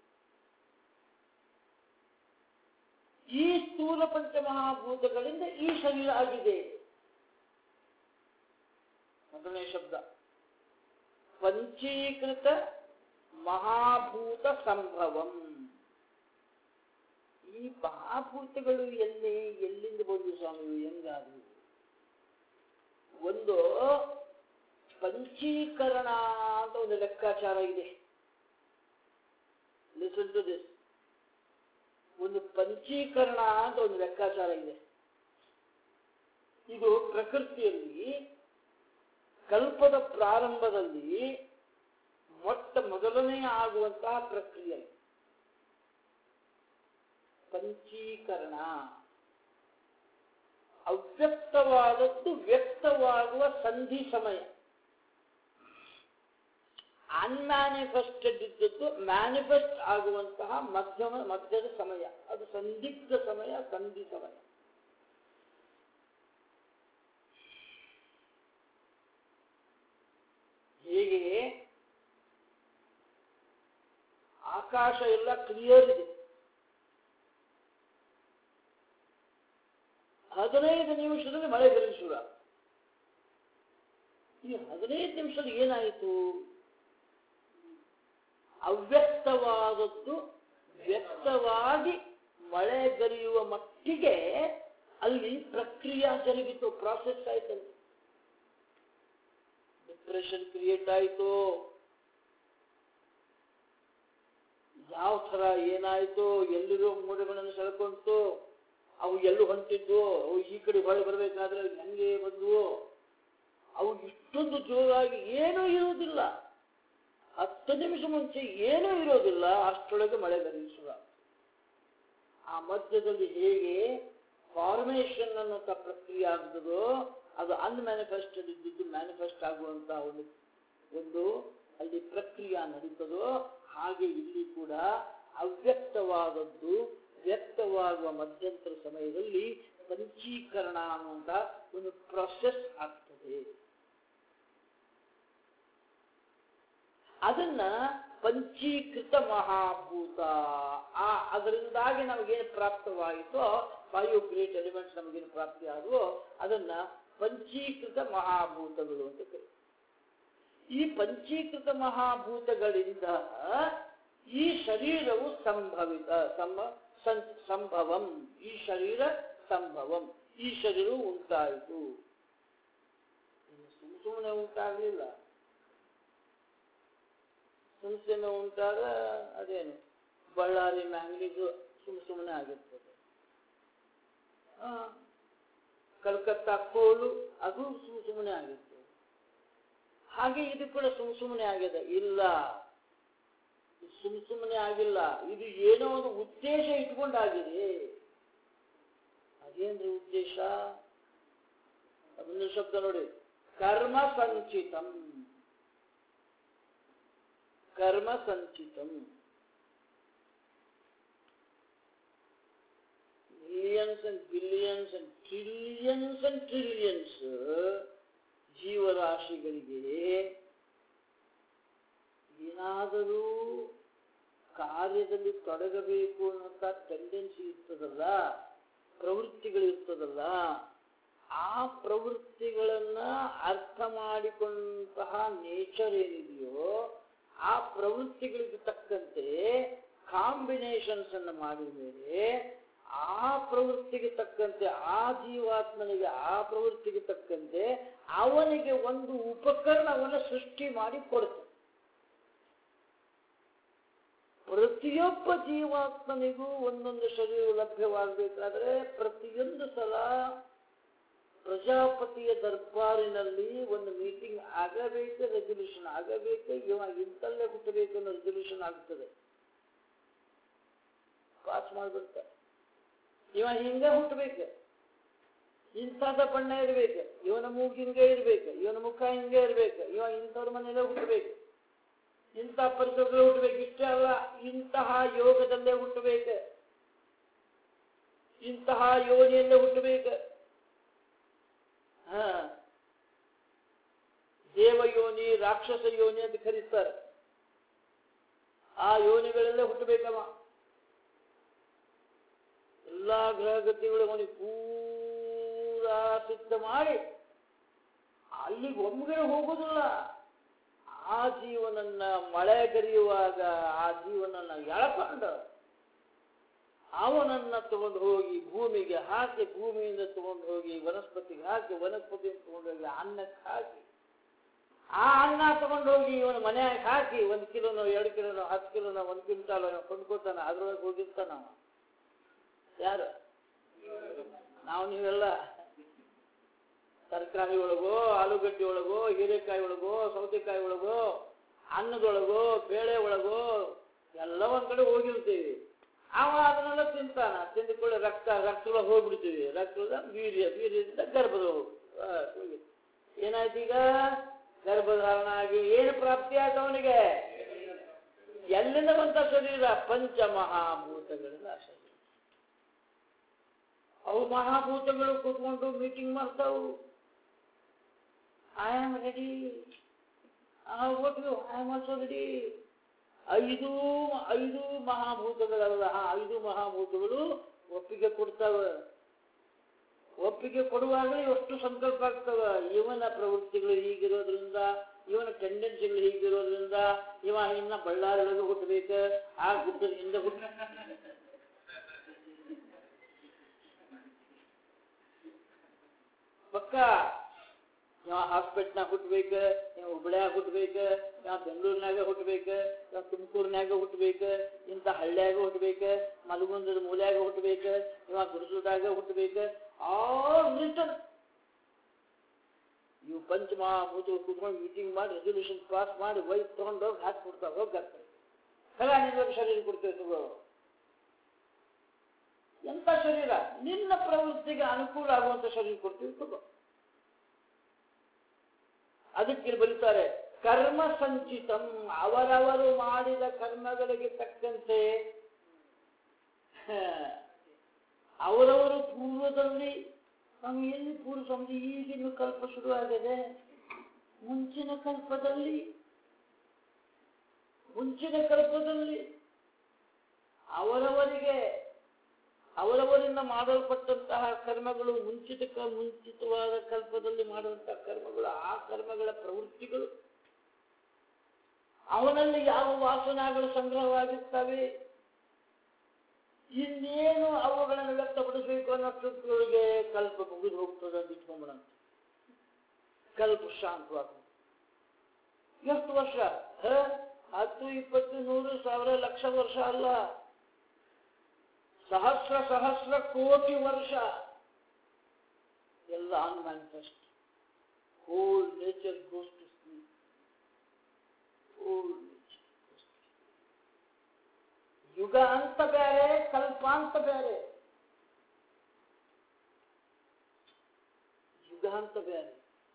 ಈ ಸ್ಥೂಲ ಪಂಚಮಹಾಭೂತಗಳಿಂದ ಈ ಶರೀರ ಆಗಿದೆ ಮೊದಲನೇ ಶಬ್ದ ಪಂಚೀಕೃತ ಮಹಾಭೂತ ಸಂಭವಂ ಈ ಮಹಾಭೂತಗಳು ಎಲ್ಲಿ ಎಲ್ಲಿಂದ ಬಂದು ಸ್ವಾಮಿ ಹೆಂಗಾದವು ಒಂದು ಪಂಚೀಕರಣ ಅಂತ ಒಂದು ಲೆಕ್ಕಾಚಾರ ಇದೆ ಲಿಸನ್ ಟು ದಿಸ್ ಒಂದು ಪಂಚೀಕರಣ ಅಂತ ಒಂದು ಲೆಕ್ಕಾಚಾರ ಇದೆ ಇದು ಪ್ರಕೃತಿಯಲ್ಲಿ ಕಲ್ಪದ ಪ್ರಾರಂಭದಲ್ಲಿ ಮೊಟ್ಟ ಮೊದಲನೇ ಆಗುವಂತಹ ಪ್ರಕ್ರಿಯೆ ಪಂಚೀಕರಣ ಅವ್ಯಕ್ತವಾದದ್ದು ವ್ಯಕ್ತವಾಗುವ ಸಂಧಿ ಸಮಯ ಅನ್ಮ್ಯಾನಿಫೆಸ್ಟೆಡ್ ಇದ್ದದ್ದು ಮ್ಯಾನಿಫೆಸ್ಟ್ ಆಗುವಂತಹ ಮಧ್ಯಮ ಮಧ್ಯದ ಸಮಯ ಅದು ಸಂದಿಗ್ಧ ಸಮಯ ಸಂಧಿ ಸಮಯ ಹೇಗೆ ಆಕಾಶ ಎಲ್ಲ ಕ್ಲಿಯರ್ ಇದೆ ಹದಿನೈದು ನಿಮಿಷದಲ್ಲಿ ಮಳೆ ಬರಲು ಶುರು ಆಗುತ್ತೆ. ಈ ಹದಿನೈದು ನಿಮಿಷದಲ್ಲಿ ಏನಾಯಿತು ಅವ್ಯಕ್ತವಾದದ್ದು ವ್ಯಕ್ತವಾಗಿ ಮಳೆ ಗರಿಯುವ ಮಟ್ಟಿಗೆ ಅಲ್ಲಿ ಪ್ರಕ್ರಿಯೆ ಜರುಗಿತು ಪ್ರಾಸೆಸ್ ಆಯ್ತಲ್ಲಿ ಡಿಪ್ರೆಷನ್ ಕ್ರಿಯೇಟ್ ಆಯಿತು ಯಾವ ಥರ ಏನಾಯಿತು ಎಲ್ಲಿರೋ ಮೂಡೆಗಳನ್ನು ಸೆಳ್ಕೊಂತು ಅವು ಎಲ್ಲೂ ಹೊಂಟಿದ್ವು ಅವು ಈ ಕಡೆ ಹೊಳೆ ಬರಬೇಕಾದ್ರೆ ಹೆಂಗೆ ಬಂದ್ವು ಅವು ಇಷ್ಟೊಂದು ಜೋರಾಗಿ ಏನೂ ಇರುವುದಿಲ್ಲ ಹತ್ತು ನಿಮಿಷ ಮುಂಚೆ ಏನೂ ಇರೋದಿಲ್ಲ ಅಷ್ಟರೊಳಗೆ ಮಳೆ ಗರಿಸುವ ಆ ಮಧ್ಯದಲ್ಲಿ ಹೇಗೆ ಫಾರ್ಮೇಶನ್ ಅನ್ನುವಂಥ ಪ್ರಕ್ರಿಯೆ ಆಗ್ತದೋ ಅದು ಅನ್ಮ್ಯಾನಿಫೆಸ್ಟೆಡ್ ಇದ್ದಿದ್ದು ಮ್ಯಾನಿಫೆಸ್ಟ್ ಆಗುವಂತಹ ಒಂದು ಒಂದು ಅಲ್ಲಿ ಪ್ರಕ್ರಿಯೆ ನಡೀತದೋ ಹಾಗೆ ಇಲ್ಲಿ ಕೂಡ ಅವ್ಯಕ್ತವಾದದ್ದು ವ್ಯಕ್ತವಾಗುವ ಮಧ್ಯಂತರ ಸಮಯದಲ್ಲಿ ಪಂಚೀಕರಣ ಅನ್ನುವಂಥ ಒಂದು ಪ್ರೊಸೆಸ್ ಆಗ್ತದೆ ಅದನ್ನ ಪಂಚೀಕೃತ ಮಹಾಭೂತ ಆ ಅದರಿಂದಾಗಿ ನಮಗೇನು ಪ್ರಾಪ್ತವಾಯಿತೋ ಫೈವ್ ಗ್ರೇಟ್ ಎಲಿಮೆಂಟ್ಸ್ ನಮಗೇನು ಪ್ರಾಪ್ತಿ ಆದವೋ ಅದನ್ನ ಪಂಚೀಕೃತ ಮಹಾಭೂತಗಳು ಅಂತ ಕರೀತಾರೆ ಈ ಪಂಚೀಕೃತ ಮಹಾಭೂತಗಳಿಂದ ಈ ಶರೀರವು ಸಂಭವಿತ ಸಂಭ ಸಂ- ಸಂಭವಂ ಈ ಶರೀರ ಸಂಭವಂ ಈ ಶರೀರವು ಉಂಟಾಯಿತು ಸುಮ್ ಸುಮ್ಮನೆ ಉಂಟಾಗಲಿಲ್ಲ ಸುಮ್ ಸುಮ್ಮನೆ ಉಂಟಾದ ಅದೇನು ಬಳ್ಳಾರಿ ಮ್ಯಾಂಗ್ಲೀಸು ಸುಮ್ ಸುಮ್ಮನೆ ಆಗಿರ್ತದೆ ಆ, ಕಲ್ಕತ್ತಾ ಕೋಲು ಅದು ಸುಮ್ ಸುಮ್ಮನೆ ಆಗಿರ್ತದೆ ಹಾಗೆ ಇದು ಕೂಡ ಸುಮ್ ಸುಮ್ಮನೆ ಆಗಿದೆ ಇಲ್ಲ ಇದು ಸುಮ್ ಸುಮ್ಮನೆ ಆಗಿಲ್ಲ ಇದು ಏನೋ ಒಂದು ಉದ್ದೇಶ ಇಟ್ಕೊಂಡಾಗಿದೆ ಅದೇನ್ರಿ ಉದ್ದೇಶ ಅದೊಂದು ಶಬ್ದ ನೋಡಿ ಕರ್ಮ ಸಂಚಿತಂ ಕರ್ಮ ಸಂಚಿತಂ millions and billions and trillions and trillions ಜೀವರಾಶಿಗಳಿಗೆ ಏನಾದರೂ ಕಾರ್ಯದಲ್ಲಿ ತೊಡಗಬೇಕು ಅನ್ನೋಂಥ ಟೆಂಡೆನ್ಸಿ ಇರ್ತದಲ್ಲ ಪ್ರವೃತ್ತಿಗಳಿರ್ತದಲ್ಲ ಆ ಪ್ರವೃತ್ತಿಗಳನ್ನ ಅರ್ಥ ಮಾಡಿಕೊಂಡಂತಹ ನೇಚರ್ ಏನಿದೆಯೋ ಆ ಪ್ರವೃತ್ತಿಗಳಿಗೆ ತಕ್ಕಂತೆ ಕಾಂಬಿನೇಷನ್ಸ್ ಅನ್ನು ಮಾಡಿದ ಮೇಲೆ ಆ ಪ್ರವೃತ್ತಿಗೆ ತಕ್ಕಂತೆ ಆ ಜೀವಾತ್ಮನಿಗೆ ಆ ಪ್ರವೃತ್ತಿಗೆ ತಕ್ಕಂತೆ ಅವನಿಗೆ ಒಂದು ಉಪಕರಣವನ್ನು ಸೃಷ್ಟಿ ಮಾಡಿ ಕೊಡುತ್ತೆ ಪ್ರತಿಯೊಬ್ಬ ಜೀವಾತ್ಮನಿಗೂ ಒಂದೊಂದು ಶರೀರ ಲಭ್ಯವಾಗಬೇಕಾದ್ರೆ ಪ್ರತಿಯೊಂದು ಸಲ ಪ್ರಜಾಪತಿಯ ದರ್ಬಾರಿನಲ್ಲಿ ಒಂದು ಮೀಟಿಂಗ್ ಆಗಬೇಕು ರೆಸಲ್ಯೂಷನ್ ಆಗಬೇಕು ಇವಾಗ ಇಂತಲ್ಲೇ ಹುಟ್ಟಬೇಕು ಅನ್ನೋ ರೆಸಲ್ಯೂಷನ್ ಆಗ್ತದೆ ಪಾಸ್ ಮಾಡ್ಬಿಡ್ತಾರೆ ಇವ ಹಿಂಗ ಹುಟ್ಟಬೇಕು ಇಂಥದ ಬಣ್ಣ ಇರ್ಬೇಕು ಇವನ ಮೂಗು ಹಿಂಗೆ ಇರ್ಬೇಕು ಇವನ ಮುಖ ಹಿಂಗೆ ಇರ್ಬೇಕು ಇವ ಇಂಥವ್ರ ಮನೆಯಲ್ಲೇ ಹುಟ್ಟಬೇಕು ಇಂಥ ಪರಿಸರದಲ್ಲೇ ಹುಟ್ಟಬೇಕು ಇಷ್ಟೇ ಅಲ್ಲ ಇಂತಹ ಯೋಗದಲ್ಲೇ ಹುಟ್ಟಬೇಕು ಇಂತಹ ಯೋನಿಯಲ್ಲೇ ಹುಟ್ಟಬೇಕು ಹಾ ದೇವಯೋನಿ ರಾಕ್ಷಸ ಯೋನಿ ಅಂತ ಕರೀತಾರೆ ಆ ಯೋನಿಗಳಲ್ಲೇ ಹುಟ್ಟಬೇಕವ ಎಲ್ಲಾ ಗ್ರಹಗತಿಗಳು ಅವನಿಗೆ ಪೂರಾ ಸಿದ್ಧ ಮಾಡಿ ಅಲ್ಲಿಗೆ ಒಮ್ಮೆಗೆ ಹೋಗುದಿಲ್ಲ ಆ ಜೀವನನ್ನ ಮಳೆ ಗರಿಯುವಾಗ ಆ ಜೀವನನ್ನ ಎಳಕೊಂಡು ಅವನನ್ನ ತಗೊಂಡು ಹೋಗಿ ಭೂಮಿಗೆ ಹಾಕಿ ಭೂಮಿಯಿಂದ ತಗೊಂಡು ಹೋಗಿ ವನಸ್ಪತಿಗೆ ಹಾಕಿ ವನಸ್ಪತಿಯಿಂದ ತಗೊಂಡು ಹೋಗಿ ಅನ್ನಕ್ಕೆ ಹಾಕಿ ಆ ಅನ್ನ ತಗೊಂಡು ಹೋಗಿ ಇವನ ಮನೆಯಾಗ ಹಾಕಿ ಒಂದು ಕಿಲೋನೋ ಎರಡು ಕಿಲೋನೋ ಹತ್ತು ಕಿಲೋನೋ ಒಂದು ಕ್ವಿಂಟಾಲೋ ಕೊಂಡ್ಕೋತಾನ ಅದ್ರೊಳಗೆ ಹೋಗಿರ್ತಾನ ಅವ ಯಾರು ನಾವು ನೀವೆಲ್ಲ ತರಕಾರಿ ಒಳಗೋ ಆಲೂಗಡ್ಡೆ ಒಳಗೋ ಹೀರೆಕಾಯಿ ಒಳಗೋ ಸೌತೆಕಾಯಿ ಒಳಗೋ ಅನ್ನದೊಳಗೋ ಬೇಳೆ ಒಳಗೋ ಎಲ್ಲ ಒಂದ್ ಕಡೆ ಹೋಗಿರ್ತೀವಿ ಅವ ಅದನ್ನೆಲ್ಲ ತಿಂತಾನ ತಿಂದುಕೊಳ್ಳಿ ರಕ್ತ ರಕ್ತದೊಳಗೆ ಹೋಗ್ಬಿಡ್ತೀವಿ ರಕ್ತದ ವೀರ್ಯ ವೀರ್ಯದಿಂದ ಗರ್ಭದ ಹೋಗಿ ಏನಾಯ್ತು ಈಗ ಗರ್ಭಧಾರಣ ಆಗಿ ಏನು ಪ್ರಾಪ್ತಿ ಆಯ್ತು ಅವನಿಗೆ ಎಲ್ಲಿಂದ ಬಂತ ಶರೀರ ಪಂಚಮಹಾಭೂತಗಳಿಂದ ಆ ಶರೀರ ಅವು ಮಹಾಭೂತಗಳು ಕೂತ್ಕೊಂಡು ಮೀಟಿಂಗ್ ಮಾಡ್ತಾವು I am ready what you I am also ready ಐದು ಐದು ಮಹಾಭೂತಗಳಲ್ಲ ಆ ಐದು ಮಹಾಭೂತಗಳು ಒಪ್ಪಿಗೆ ಕೊಡ್ತಾವೆ ಒಪ್ಪಿಗೆ ಕೊಡುವಾಗಲೇ ಎಷ್ಟು ಸಂಕಲ್ಪ ಆಗ್ತವ ಇವನ ಪ್ರವೃತ್ತಿಗಳು ಹೀಗಿರೋದ್ರಿಂದ ಇವನ ಟೆಂಡೆನ್ಸಿಗಳು ಹೀಗಿರೋದ್ರಿಂದ ಇವ ಇನ್ನ ಬಳ್ಳಾರಿಯೊಳಗೆ ಹುಟ್ಟಬೇಕು ಆ ಗುಡ್ಡದಿಂದ ಹುಟ್ಟ ಪಕ್ಕ ಇವ ಹಾಸ್ಪಿಟ್ಲ್ನಾಗ ಹುಟ್ಟಬೇಕು ಇವ ಹುಬ್ಳ್ಯಾಗ ಹುಟ್ಟಬೇಕು ಇವ ಬೆಂಗಳೂರಿನಾಗ ಹುಟ್ಟಬೇಕು ಇವ ತುಮಕೂರಿನಾಗ ಹುಟ್ಟಬೇಕು ಇಂಥ ಹಳ್ಳ್ಯಾಗ ಹುಟ್ಟಬೇಕು ಮಲಗುಂದದ ಮೂಲ್ಯಾಗ ಹುಟ್ಟಬೇಕು ಇವ ಗುರುಸುದಾಗ ಹುಟ್ಟಬೇಕು ಆಲ್ ರಿಟರ್ನ್ ಇವು ಪಂಚಮಹಾಭೂತ ಕುತ್ಕೊಂಡು ಮೀಟಿಂಗ್ ಮಾಡಿ ರೆಸಲ್ಯೂಷನ್ ಪಾಸ್ ಮಾಡಿ ವೈಟ್ ತೊಗೊಂಡೋಗಿ ಹಾಕ್ಬಿಡ್ತಾವೆ ಹೋಗ್ತಾರೆ ಕಲ ನಿನ್ನ ಶರೀರ ಕೊಡ್ತೇವೆ ತಗೋ ಎಂಥ ಶರೀರ ನಿನ್ನ ಪ್ರವೃತ್ತಿಗೆ ಅನುಕೂಲ ಆಗುವಂತ ಶರೀರ ಕೊಡ್ತೀವಿ ತಗೋ ಅದಕ್ಕೆ ಬರೀತಾರೆ ಕರ್ಮ ಸಂಚಿತಂ ಅವರವರು ಮಾಡಿದ ಕರ್ಮಗಳಿಗೆ ತಕ್ಕಂತೆ ಅವರವರು ಪೂರ್ವದಲ್ಲಿ ನಾವು ಎಲ್ಲಿ ಪೂರ್ವ ಸ್ವಾಮಿ ಈಗಿನ ಕಲ್ಪ ಶುರುವಾಗಿದೆ ಮುಂಚಿನ ಕಲ್ಪದಲ್ಲಿ ಮುಂಚಿನ ಕಲ್ಪದಲ್ಲಿ ಅವರವರಿಗೆ ಅವರವರಿಂದ ಮಾಡಲ್ಪಟ್ಟಂತಹ ಕರ್ಮಗಳು ಮುಂಚಿತ ಕ- ಮುಂಚಿತವಾದ ಕಲ್ಪದಲ್ಲಿ ಮಾಡುವಂತಹ ಕರ್ಮಗಳು ಆ ಕರ್ಮಗಳ ಪ್ರವೃತ್ತಿಗಳು ಅವನಲ್ಲಿ ಯಾವ ವಾಸನಾಗಳು ಸಂಗ್ರಹವಾಗಿರ್ತವೆ ಇನ್ನೇನು ಅವುಗಳನ್ನು ವ್ಯಕ್ತಪಡಿಸಬೇಕು ಅನ್ನೋಷ್ಟೊತ್ತಿಗೆ ಕಲ್ಪ ಮುಗಿದು ಹೋಗ್ತದೆ ಅಂತ ಇಟ್ಕೊಂಬಿಡ ಕಲ್ಪ ಶಾಂತವಾಗ್ತದೆ ಎಷ್ಟು ವರ್ಷ ಹ? ಹತ್ತು ಇಪ್ಪತ್ತು ನೂರು ಸಾವಿರ ಲಕ್ಷ ವರ್ಷ ಅಲ್ಲ ಸಹಸ್ರ ಸಹಸ್ರ ಕೋಟಿ ವರ್ಷ ಎಲ್ಲ unmanifest whole nature goes to sleep whole nature ಯುಗ ಅಂತ ಬೇರೆ ಕಲ್ಪ ಅಂತ ಬೇರೆ ಯುಗ ಅಂತ ಬೇರೆ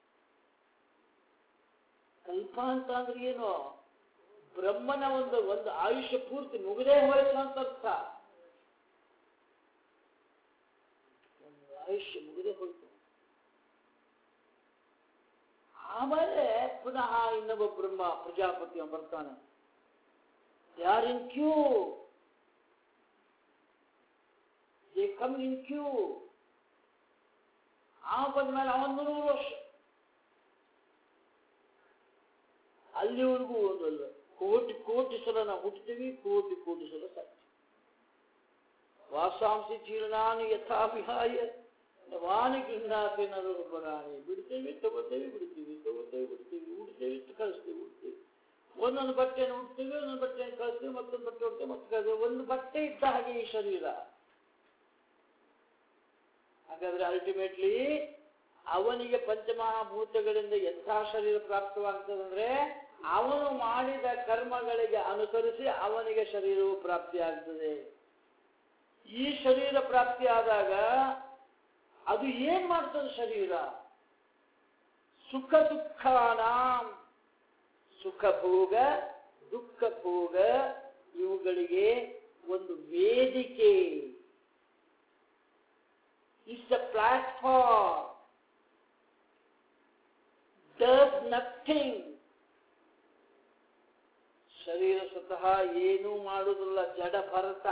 ಕಲ್ಪ ಅಂತ ಅಂದ್ರೆ ಏನು ಬ್ರಹ್ಮನ ಒಂದು ಒಂದು ಆಯುಷ್ಯ ಪೂರ್ತಿ ಮುಗಿದೇ ಹೋಯ್ತು ಅಂತ ಅರ್ಥ ಒಂದು ಆಯುಷ್ಯ ಮುಗಿದೇ ಹೋಯ್ತು ಆಮೇಲೆ ಪುನಃ ಇನ್ನೊಬ್ಬ ಬ್ರಹ್ಮ ಪ್ರಜಾಪತಿ ಅವ್ನು ಬರ್ತಾನೆ ಯಾರ್ in queue they come in queue ಆ ಬಂದ್ಮೇಲೆ ಅವನು ನೂರು ವರ್ಷ ಅಲ್ಲಿವರೆಗೂ ಒಂದಲ್ಲ ಕೋಟಿ ಕೋಟಿ ಸಲ ನಾವು ಹುಟ್ಟುತ್ತೀವಿ ಕೋಟಿ ಕೋಟಿ ಸಲ ಸಾಯ್ತೀವಿ ವಾಸಾಂಸಿ ಜೀರ್ಣಾನಿ ಯಥಾ ವಿಹಾಯ ವಾನಿ ಗೃಹಾತಿ ನರೊಬ್ಬರಾಣಿ ಬಿಡ್ತೇವೆ ತಗೋತೇವೆ ಬಿಡ್ತೀವಿ ತಗೋತೇವೆ ಬಿಡ್ತೀವಿ ಉಡ್ತೇವೆ ಕಳಿಸ್ತೀವಿ ಉಡ್ತೀವಿ ಒಂದೊಂದು ಬಟ್ಟೆಯನ್ನು ಉಡ್ತೀವಿ ಒಂದೊಂದು ಬಟ್ಟೆಯನ್ನು ಕಳಿಸ್ತೀವಿ ಮತ್ತೊಂದು ಬಟ್ಟೆ ಉಡ್ತೇವೆ ಮತ್ತೆ ಕಳಿಸ್ತೀವಿ ಒಂದು ಬಟ್ಟೆ ಇದ್ದ ಹಾಗೆ ಈ ಶರೀರ ಹಾಗಾದ್ರೆ ಅಲ್ಟಿಮೇಟ್ಲಿ ಅವನಿಗೆ ಪಂಚಮಹಾಭೂತಗಳಿಂದ ಎಂಥ ಶರೀರ ಪ್ರಾಪ್ತವಾಗ್ತದಂದ್ರೆ ಅವನು ಮಾಡಿದ ಕರ್ಮಗಳಿಗೆ ಅನುಸರಿಸಿ ಅವನಿಗೆ ಶರೀರವು ಪ್ರಾಪ್ತಿಯಾಗ್ತದೆ ಈ ಶರೀರ ಪ್ರಾಪ್ತಿಯಾದಾಗ ಅದು ಏನ್ ಮಾಡ್ತದೆ ಶರೀರ ಸುಖ ದುಃಖಾನಾಂ ಸುಖ ಭೋಗ ದುಃಖ ಭೋಗ ಇವುಗಳಿಗೆ ಒಂದು ವೇದಿಕೆ it's a platform does nothing ಶರೀರ ಸ್ವತಃ ಏನೂ ಮಾಡುವುದಿಲ್ಲ ಜಡ ಭರತ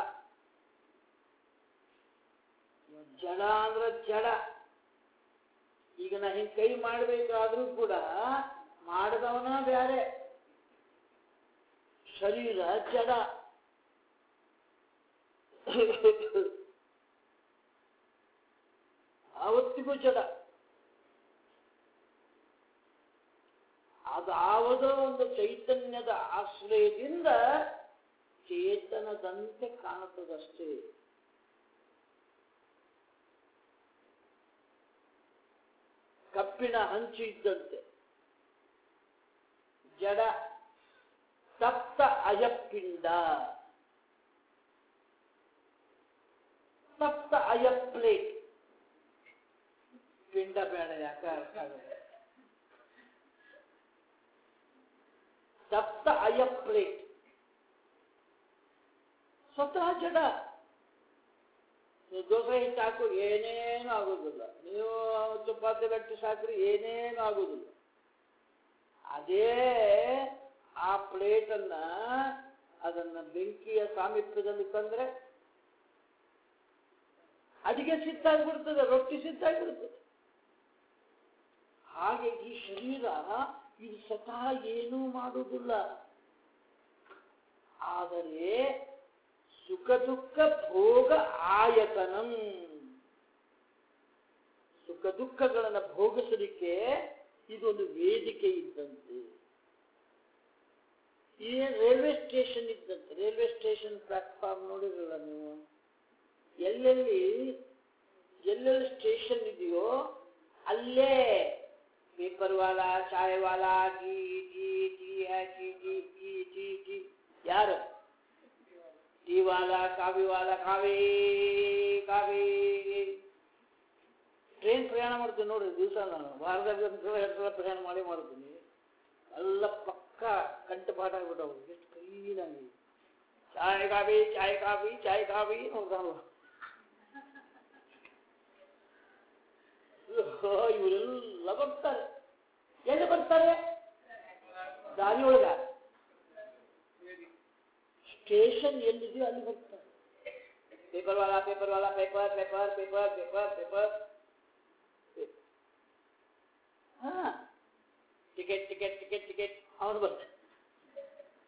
ಜಡ ಅಂದ್ರೆ ಜಡ ಈಗ ನಾ ಹಿಂಗ್ ಕೈ ಮಾಡಬೇಕಾದ್ರೂ ಕೂಡ ಮಾಡಿದವನ ಬ್ಯಾರೆ ಶರೀರ ಜಡ ಆವತ್ತಿಗೂ ಜಡ ಅದಾವುದೋ ಒಂದು ಚೈತನ್ಯದ ಆಶ್ರಯದಿಂದ ಚೇತನದಂತೆ ಕಾಣುತ್ತದಷ್ಟೇ ಕಬ್ಬಿಣ ಹಂಚು ಇದ್ದಂತೆ ಜಡ ತಪ್ತ ಅಯಪಿಂಡ ತಪ್ತ ಅಯಪ್ಲೇಟ್ ಪಿಂಡ ಬೇಡ ಯಾಕೆ ಅರ್ಥ ಆಗುತ್ತೆ ತಪ್ತ ಅಯಪ್ಲೇಟ್ ಸ್ವತಃ ಜಡ ನೀವು ದೋಸೆ ಹಿಟ್ಟು ಹಾಕು ಏನೇನು ಆಗೋದಿಲ್ಲ ನೀವು ಚಪಾತಿ ಗಟ್ಟಿ ಸಾಕ್ರಿ ಏನೇನು ಆಗೋದಿಲ್ಲ ಅದೇ ಆ ಪ್ಲೇಟನ್ನ ಅದನ್ನ ಬೆಂಕಿಯ ಸಾಮೀಪ್ಯದಲ್ಲಿ ತಂದ್ರೆ ಅಡಿಗೆ ಸಿದ್ಧಾಗ್ಬಿಡ್ತದೆ ರೊಟ್ಟಿ ಸಿದ್ಧಾಗ್ಬಿಡ್ತದೆ ಹಾಗೆ ಈ ಶರೀರ ಇದು ಸ್ವತಃ ಏನೂ ಮಾಡುವುದಿಲ್ಲ ಆದರೆ ಸುಖ ದುಃಖ ಭೋಗ ಆಯತನಂ ಸುಖ ದುಃಖಗಳನ್ನು ಭೋಗಿಸಲಿಕ್ಕೆ ಇದೊಂದು ವೇದಿಕೆ ಇದ್ದಂತೆ ಈ ರೈಲ್ವೆ ಸ್ಟೇಷನ್ ಇದ್ದಂತೆ ರೈಲ್ವೆ ಸ್ಟೇಷನ್ ಪ್ಲಾಟ್ಫಾರ್ಮ್ ನೋಡಿರಲ್ಲ ನೀವು ಎಲ್ಲೆಲ್ಲಿ ಎಲ್ಲೆಲ್ಲಿ ಸ್ಟೇಷನ್ ಇದೆಯೋ ಅಲ್ಲೇ ಪೇಪರ್ ವಾಲಾ ಚಾಯ್ ವಾಲಾ ಟೀ ಟೀ ಟೀ ಹ್ಯಾ tea tea tea tea tea ಯಾರು ಟೀ ವಾಲಾ ಕಾಫಿ ವಾಲಾ ಕಾಫಿ ಕಾಫಿ ಟ್ರೈನ್ ಪ್ರಯಾಣ ಮಾಡ್ತೀನಿ ನೋಡ್ರಿ ದಿವಸ ನಾನು ವಾರದಾಗ ಒಂದು ಸಲ ಎರಡು ಸಲ ಪ್ರಯಾಣ ಮಾಡಿ ಮಾಡ್ತೀನಿ ಎಲ್ಲ ಪಕ್ಕ ಕಂಠಪಾಠ ಆಗ್ಬಿಟ್ಟವು ಎಷ್ಟು ಕ್ಲೀನಾಗಿ ಚಾಯ್ ಕಾಫಿ ಚಾಯ್ ಕಾಫಿ ಚಾಯ್ ಕಾಫಿ ನೋಡ್ತಾನಲ್ಲ ಇವರೆಲ್ಲ ಬರ್ತಾರೆ ಎಲ್ಲಿ ಬರ್ತಾರೆ ದಾರಿ ಒಳಗ ಸ್ಟೇಷನ್ ಎಲ್ಲಿದೆಯೋ ಅಲ್ಲಿ ಬರ್ತಾರೆ ಪೇಪರ್ ವಾಲಾ ಪೇಪರ್ ವಾಲಾ paper paper paper paper paper ಹಾ ಟಿಕೆಟ್ ಟಿಕೆಟ್ ಟಿಕೆಟ್ ಟಿಕೆಟ್ ಅವನು ಬರ್ತಾನೆ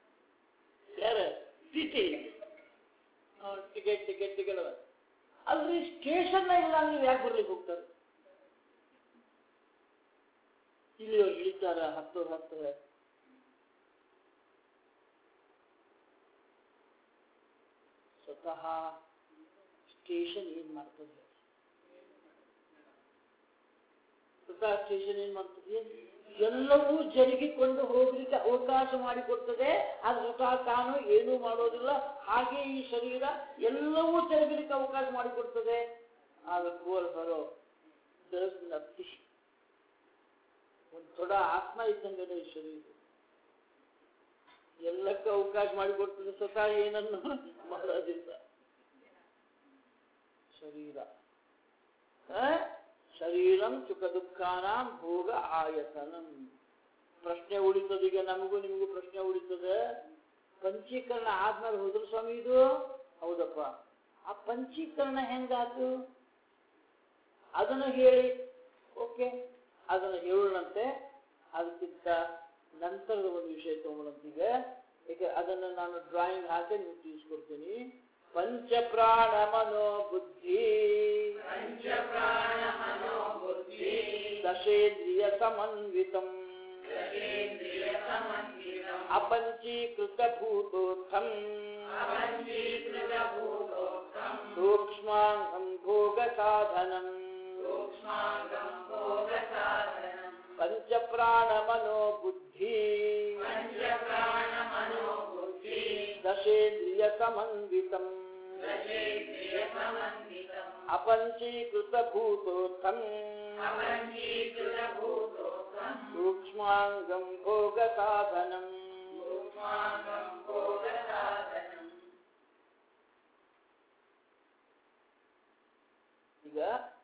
T T ticket ticket ticket ಅದ ಅಲ್ರಿ ಸ್ಟೇಷನ್ ಇಲ್ಲ ನೀವು ಯಾಕೆ ಬರ್ಲಿಕ್ಕೆ ಹೋಗ್ತಾರೆ ಇಲ್ಲಿ ಅವ್ರು ಇಳಿತಾರ ಹತ್ತೋರು ಹತ್ತಾರೆ ಸ್ವತಃ ಸ್ಟೇಷನ್ ಏನ್ ಮಾಡ್ತದೆ ಸ್ವತಃ ಸ್ಟೇಷನ್ ಏನ್ ಮಾಡ್ತದೆ ಎಲ್ಲವೂ ಜರುಗಿಕೊಂಡು ಹೋಗ್ಲಿಕ್ಕೆ ಅವಕಾಶ ಮಾಡಿಕೊಡ್ತದೆ ಅದು ಸ್ವತಃ ತಾನು ಏನೂ ಮಾಡೋದಿಲ್ಲ ಹಾಗೆ ಈ ಶರೀರ ಎಲ್ಲವೂ ಜರುಗಲಿಕ್ಕೆ ಅವಕಾಶ ಮಾಡಿಕೊಡ್ತದೆ ಆಗ ಕೋಲ್ ಬರೋ ದಸ್ ನತ್ತಿ ಒಂದು ಥೋಡ ಆತ್ಮ ಇದ್ದಂಗೆ ಈ ಶರೀರ ಎಲ್ಲಕ್ಕೂ ಅವಕಾಶ ಮಾಡಿಕೊಡ್ತದೆ ಸ್ವತಃ ಏನನ್ನು ಮಾಡೋದಿಲ್ಲ ಶರೀರ ಆ? ಶರೀರಂ ಸುಖ ದುಃಖಾನಾಂ ಭೋಗ ಆಯತನಂ ಪ್ರಶ್ನೆ ಉಳಿತದೆ ಈಗ ನಮಗೂ ನಿಮಗೂ ಪ್ರಶ್ನೆ ಉಳಿತದೆ ಪಂಚೀಕರಣ ಆದ್ಮೇಲೆ ಹೋದ್ರು ಸ್ವಾಮಿ ಇದು ಹೌದಪ್ಪ ಆ ಪಂಚೀಕರಣ ಹೆಂಗಾತು ಅದನ್ನು ಹೇಳಿ ಓಕೆ ಅದನ್ನು ಹೇಳೋಣಂತೆ ಅದಕ್ಕಿಂತ ನಂತರದ ಒಂದು ವಿಷಯ ತಗೊಳ್ಳಂತೀಗ ಈಗ ಅದನ್ನು ನಾನು ಡ್ರಾಯಿಂಗ್ ಹಾಕಿ ನಿಮ್ಗೆ ತಿಳಿಸ್ಕೊಡ್ತೀನಿ ಪಂಚ ಪ್ರಾಣ ಮನೋ ಬುದ್ಧಿ ದಶೇಂದ್ರಿಯ ಸಮನ್ವಿತಂ ಅಪಂಚೀಕೃತ ಭೂತೋತ್ಥಂ ಸೂಕ್ಷ್ಮಾಂಗಂ ಭೋಗ ಸಾಧನಂ ಪಂಚ ಪ್ರಾಣ ಮನೋ ಬುದ್ಧಿ ದಶೇಂದ್ರಿಯ ಸಮನ್ವಿತಂ ಅಪಂಚೀಕೃತ ಭೂತೋತ್ಥಂ ಸೂಕ್ಷ್ಮಾಂಗಂ ಭೋಗ ಸಾಧನಂ ಈಗ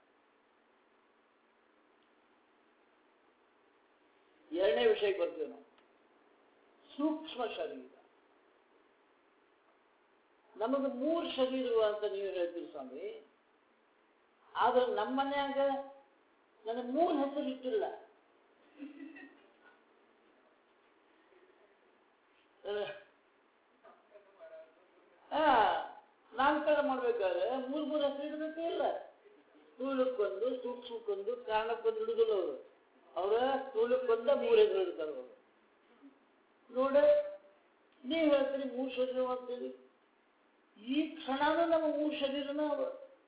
ಎರಡನೇ ವಿಷಯಕ್ಕೆ ಬರ್ತೀವಿ ನಾವು ಸೂಕ್ಷ್ಮ ಶರೀರ ನಮಗೆ ಮೂರು ಶರೀರಗಳು ಅಂತ ನೀವು ಹೇಳ್ತೀರಿ ಸ್ವಾಮಿ ಆದ್ರೆ ನಮ್ಮ ಮನ್ಯಾಗ ನನಗೆ ಮೂರು ಹೆಸರು ಇಟ್ಟಿಲ್ಲ ಹಾ ನಾಮಕರಣ ಮಾಡ್ಬೇಕಾದ್ರೆ ಮೂರ್ ಮೂರು ಹೆಸರು ಇಡಬೇಕೇ ಇಲ್ಲ ಸ್ಥೂಲಕ್ಕೊಂದು ಸೂಕ್ಷ್ಮಕ್ಕೊಂದು ಕಾರಣಕ್ಕೊಂದು ಹಿಡಿದಿಲ್ಲ ಅವರು ಅವರ ಸ್ಥೂಲಕ್ಕೊಂದ ಮೂರು ಹೆಸರು ಇಡ್ತಾರೆ ಅವರು ನೋಡ ನೀವು ಹೇಳ್ತೀರಿ ಮೂರು ಶರೀರ ಅಂತೇಳಿ ಈ ಕ್ಷಣನೂ ನಮ್ಮ ಮೂರು ಶರೀರನ ಅವ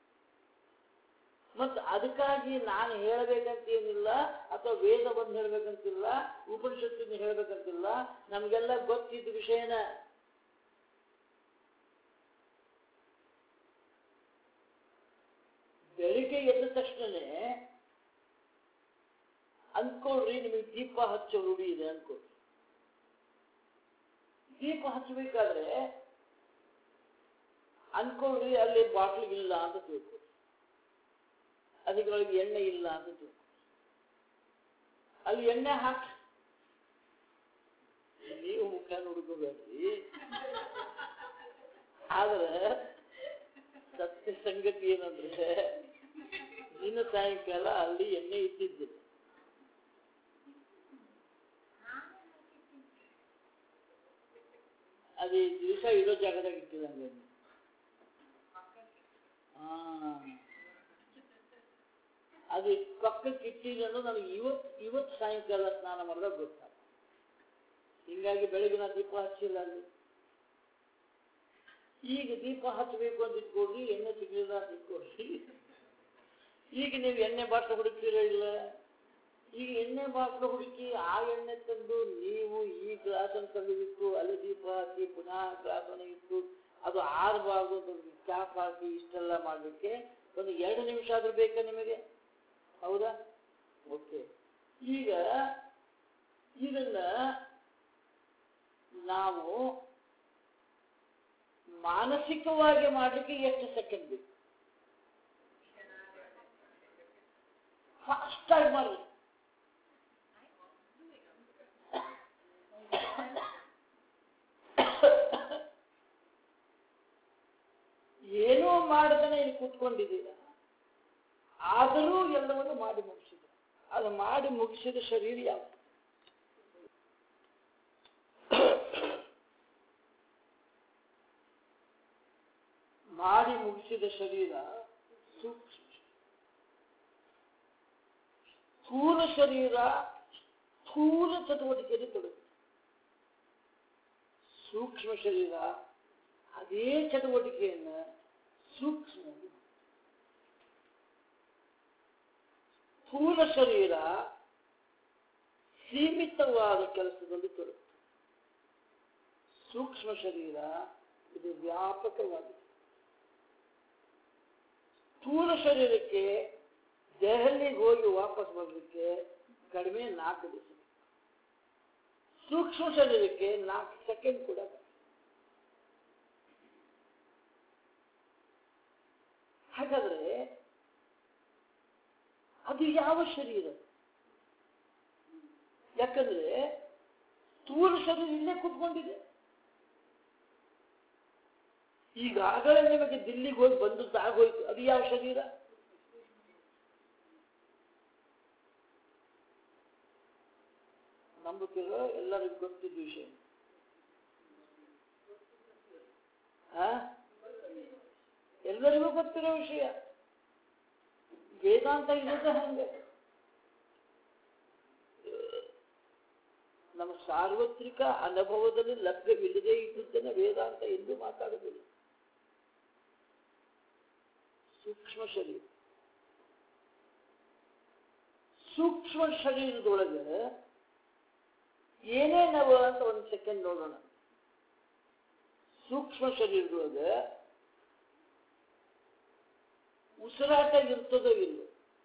ಮತ್ತು ಅದಕ್ಕಾಗಿ ನಾನು ಹೇಳಬೇಕಂತ ಏನಿಲ್ಲ ಅಥವಾ ವೇದ ಬಂದು ಹೇಳ್ಬೇಕಂತಿಲ್ಲ ಉಪನಿಷತ್ತಿನ ಹೇಳ್ಬೇಕಂತಿಲ್ಲ ನಮಗೆಲ್ಲ ಗೊತ್ತಿದ್ದ ವಿಷಯನ ಬೆಳಿಗ್ಗೆ ಎದ್ದ ತಕ್ಷಣನೇ ಅನ್ಕೊಳ್ರಿ ನಿಮಗೆ ದೀಪ ಹಚ್ಚೋ ರೂಢಿ ಇದೆ ಅನ್ಕೊಳ್ರಿ ದೀಪ ಹಚ್ಚಬೇಕಾದ್ರೆ ಅನ್ಕೊಳ್ರಿ ಅಲ್ಲಿ ಬಾಟ್ಲಿಗೆ ಇಲ್ಲ ಅಂತ ತಿಳ್ಕೊಳ್ರಿ ಅದಕ್ರೊಳಗೆ ಎಣ್ಣೆ ಇಲ್ಲ ಅಂತ ತಿಳ್ಕೊಳ್ರಿ ಅಲ್ಲಿ ಎಣ್ಣೆ ಹಾಕಿ ನೀವು ಮುಖ ನೋಡ್ಕೋಬೇಡ್ರಿ ಆದ್ರೆ ಸತ್ಯ ಸಂಗತಿ ಏನಂದ್ರೆ ದಿನ ಸಾಯಂಕಾಲ ಅಲ್ಲಿ ಎಣ್ಣೆ ಇಟ್ಟಿದ್ದಿಲ್ಲ ಅದು ದಿವಸ ಇರೋ ಜಾಗದಾಗ ಇಟ್ಟಿದಂಗೆ ಹಾ ಅದು ಪಕ್ಕಕ್ಕೆ ಇಟ್ಟಿದೆ ಅನ್ನೋದು ನನಗೆ ಇವತ್ತು ಇವತ್ತು ಸಾಯಂಕಾಲ ಸ್ನಾನ ಮಾಡಿದಾಗ ಗೊತ್ತಾಗ ಹಿಂಗಾಗಿ ಬೆಳಗ್ಗೆ ನಾನು ದೀಪ ಹಚ್ಚಿಲ್ಲ ಅಲ್ಲಿ ಈಗ ದೀಪ ಹಚ್ಚಬೇಕು ಅಂತ ಇಟ್ಕೊಡ್ರಿ ಎಣ್ಣೆ ಸಿಗಲಿಲ್ಲ ಅಂತ ಇಟ್ಕೊಡ್ರಿ ಈಗ ನೀವು ಎಣ್ಣೆ ಬಾಟ್ಲು ಹುಡುಕ್ತೀರ ಇಲ್ಲ ಈಗ ಎಣ್ಣೆ ಬಾಟ್ಲು ಹುಡುಕಿ ಆ ಎಣ್ಣೆ ತಂದು ನೀವು ಈ ಗ್ಲಾಸನ್ನು ತೆಗೆದಿಟ್ಟು ಅಲ್ಲಿ ದೀಪ ಹಾಕಿ ಪುನಃ ಗ್ಲಾಸನ್ನು ಇಟ್ಟು ಅದು ಆರಬಾರ್ದು ಅದಕ್ಕೆ ಕ್ಯಾಪ್ ಹಾಕಿ ಇಷ್ಟೆಲ್ಲ ಮಾಡಲಿಕ್ಕೆ ಒಂದು ಎರಡು ನಿಮಿಷ ಆದ್ರೂ ಬೇಕಾ ನಿಮಗೆ ಹೌದಾ ಓಕೆ ಈಗ ಇದನ್ನ ನಾವು ಮಾನಸಿಕವಾಗಿ ಮಾಡಲಿಕ್ಕೆ ಎಷ್ಟು ಸೆಕೆಂಡ್ ಬೇಕು ಫಾಸ್ಟ್ ಆಗಿ ಮಾಡಿ ಏನೂ ಮಾಡದನೆ ಇಲ್ಲಿ ಕೂತ್ಕೊಂಡಿದ್ದೀರ ಆದರೂ ಎಲ್ಲವನ್ನು ಮಾಡಿ ಮುಗಿಸಿದ ಅದು ಮಾಡಿ ಮುಗಿಸಿದ ಶರೀರ ಯಾವ ಮಾಡಿ ಮುಗಿಸಿದ ಶರೀರ ಸೂಕ್ಷ್ಮ ಸ್ಥೂಲ ಶರೀರ ಸ್ಥೂಲ ಚಟುವಟಿಕೆಯಲ್ಲಿ ತೊಡಗುತ್ತೆ ಸೂಕ್ಷ್ಮ ಶರೀರ ಅದೇ ಚಟುವಟಿಕೆಯನ್ನು ಸೂಕ್ಷ್ಮ ಸ್ಥೂಲ ಶರೀರ ಸೀಮಿತವಾದ ಕೆಲಸದಲ್ಲಿ ತೊಡಗುತ್ತೆ ಸೂಕ್ಷ್ಮ ಶರೀರ ಇದು ವ್ಯಾಪಕವಾಗಿದೆ ಸ್ಥೂಲ ಶರೀರಕ್ಕೆ ದೆಹಲಿಗೆ ಹೋಗಿ ವಾಪಸ್ ಬರಲಿಕ್ಕೆ ಕಡಿಮೆ ನಾಲ್ಕು ದಿವಸ ಸೂಕ್ಷ್ಮ ಶರೀರಕ್ಕೆ ನಾಲ್ಕು ಸೆಕೆಂಡ್ ಕೂಡ ಬೇಕು. ಹಾಗಾದ್ರೆ ಅದು ಯಾವ ಶರೀರ ಯಾಕಂದ್ರೆ ಸ್ಥೂಲ ಶರೀರ ಇಲ್ಲೇ ಕೂತ್ಕೊಂಡಿದೆ ಈಗಾಗಲೇ ನಿಮಗೆ ದಿಲ್ಲಿಗೆ ಹೋಗಿ ಬಂದದ್ದು ಆಗೋಯ್ತು ಅದು ಯಾವ ಶರೀರ ನಂಬುತ್ತಿರೋ ಎಲ್ಲರಿಗೂ ಗೊತ್ತಿದ್ದ ವಿಷಯ ಆ? ಎಲ್ಲರಿಗೂ ಗೊತ್ತಿರೋ ವಿಷಯ ವೇದಾಂತ ಇರೋದೇ ಹಂಗೆ ನಮ್ಮ ಸಾರ್ವತ್ರಿಕ ಅನುಭವದಲ್ಲಿ ಲಭ್ಯವಿಲ್ಲದೆ ಇದ್ದುದನ್ನು ವೇದಾಂತ ಎಂದು ಮಾತಾಡುವುದಿಲ್ಲ ಸೂಕ್ಷ್ಮ ಶರೀರ ಸೂಕ್ಷ್ಮ ಶರೀರದೊಳಗೆ ಏನೇನವ ಅಂತ ಒಂದು ಸೆಕೆಂಡ್ ನೋಡೋಣ ಸೂಕ್ಷ್ಮ ಶರೀರದೊಳಗೆ ಉಸಿರಾಟ ಇರ್ತದೋ ಇಲ್ಲೋ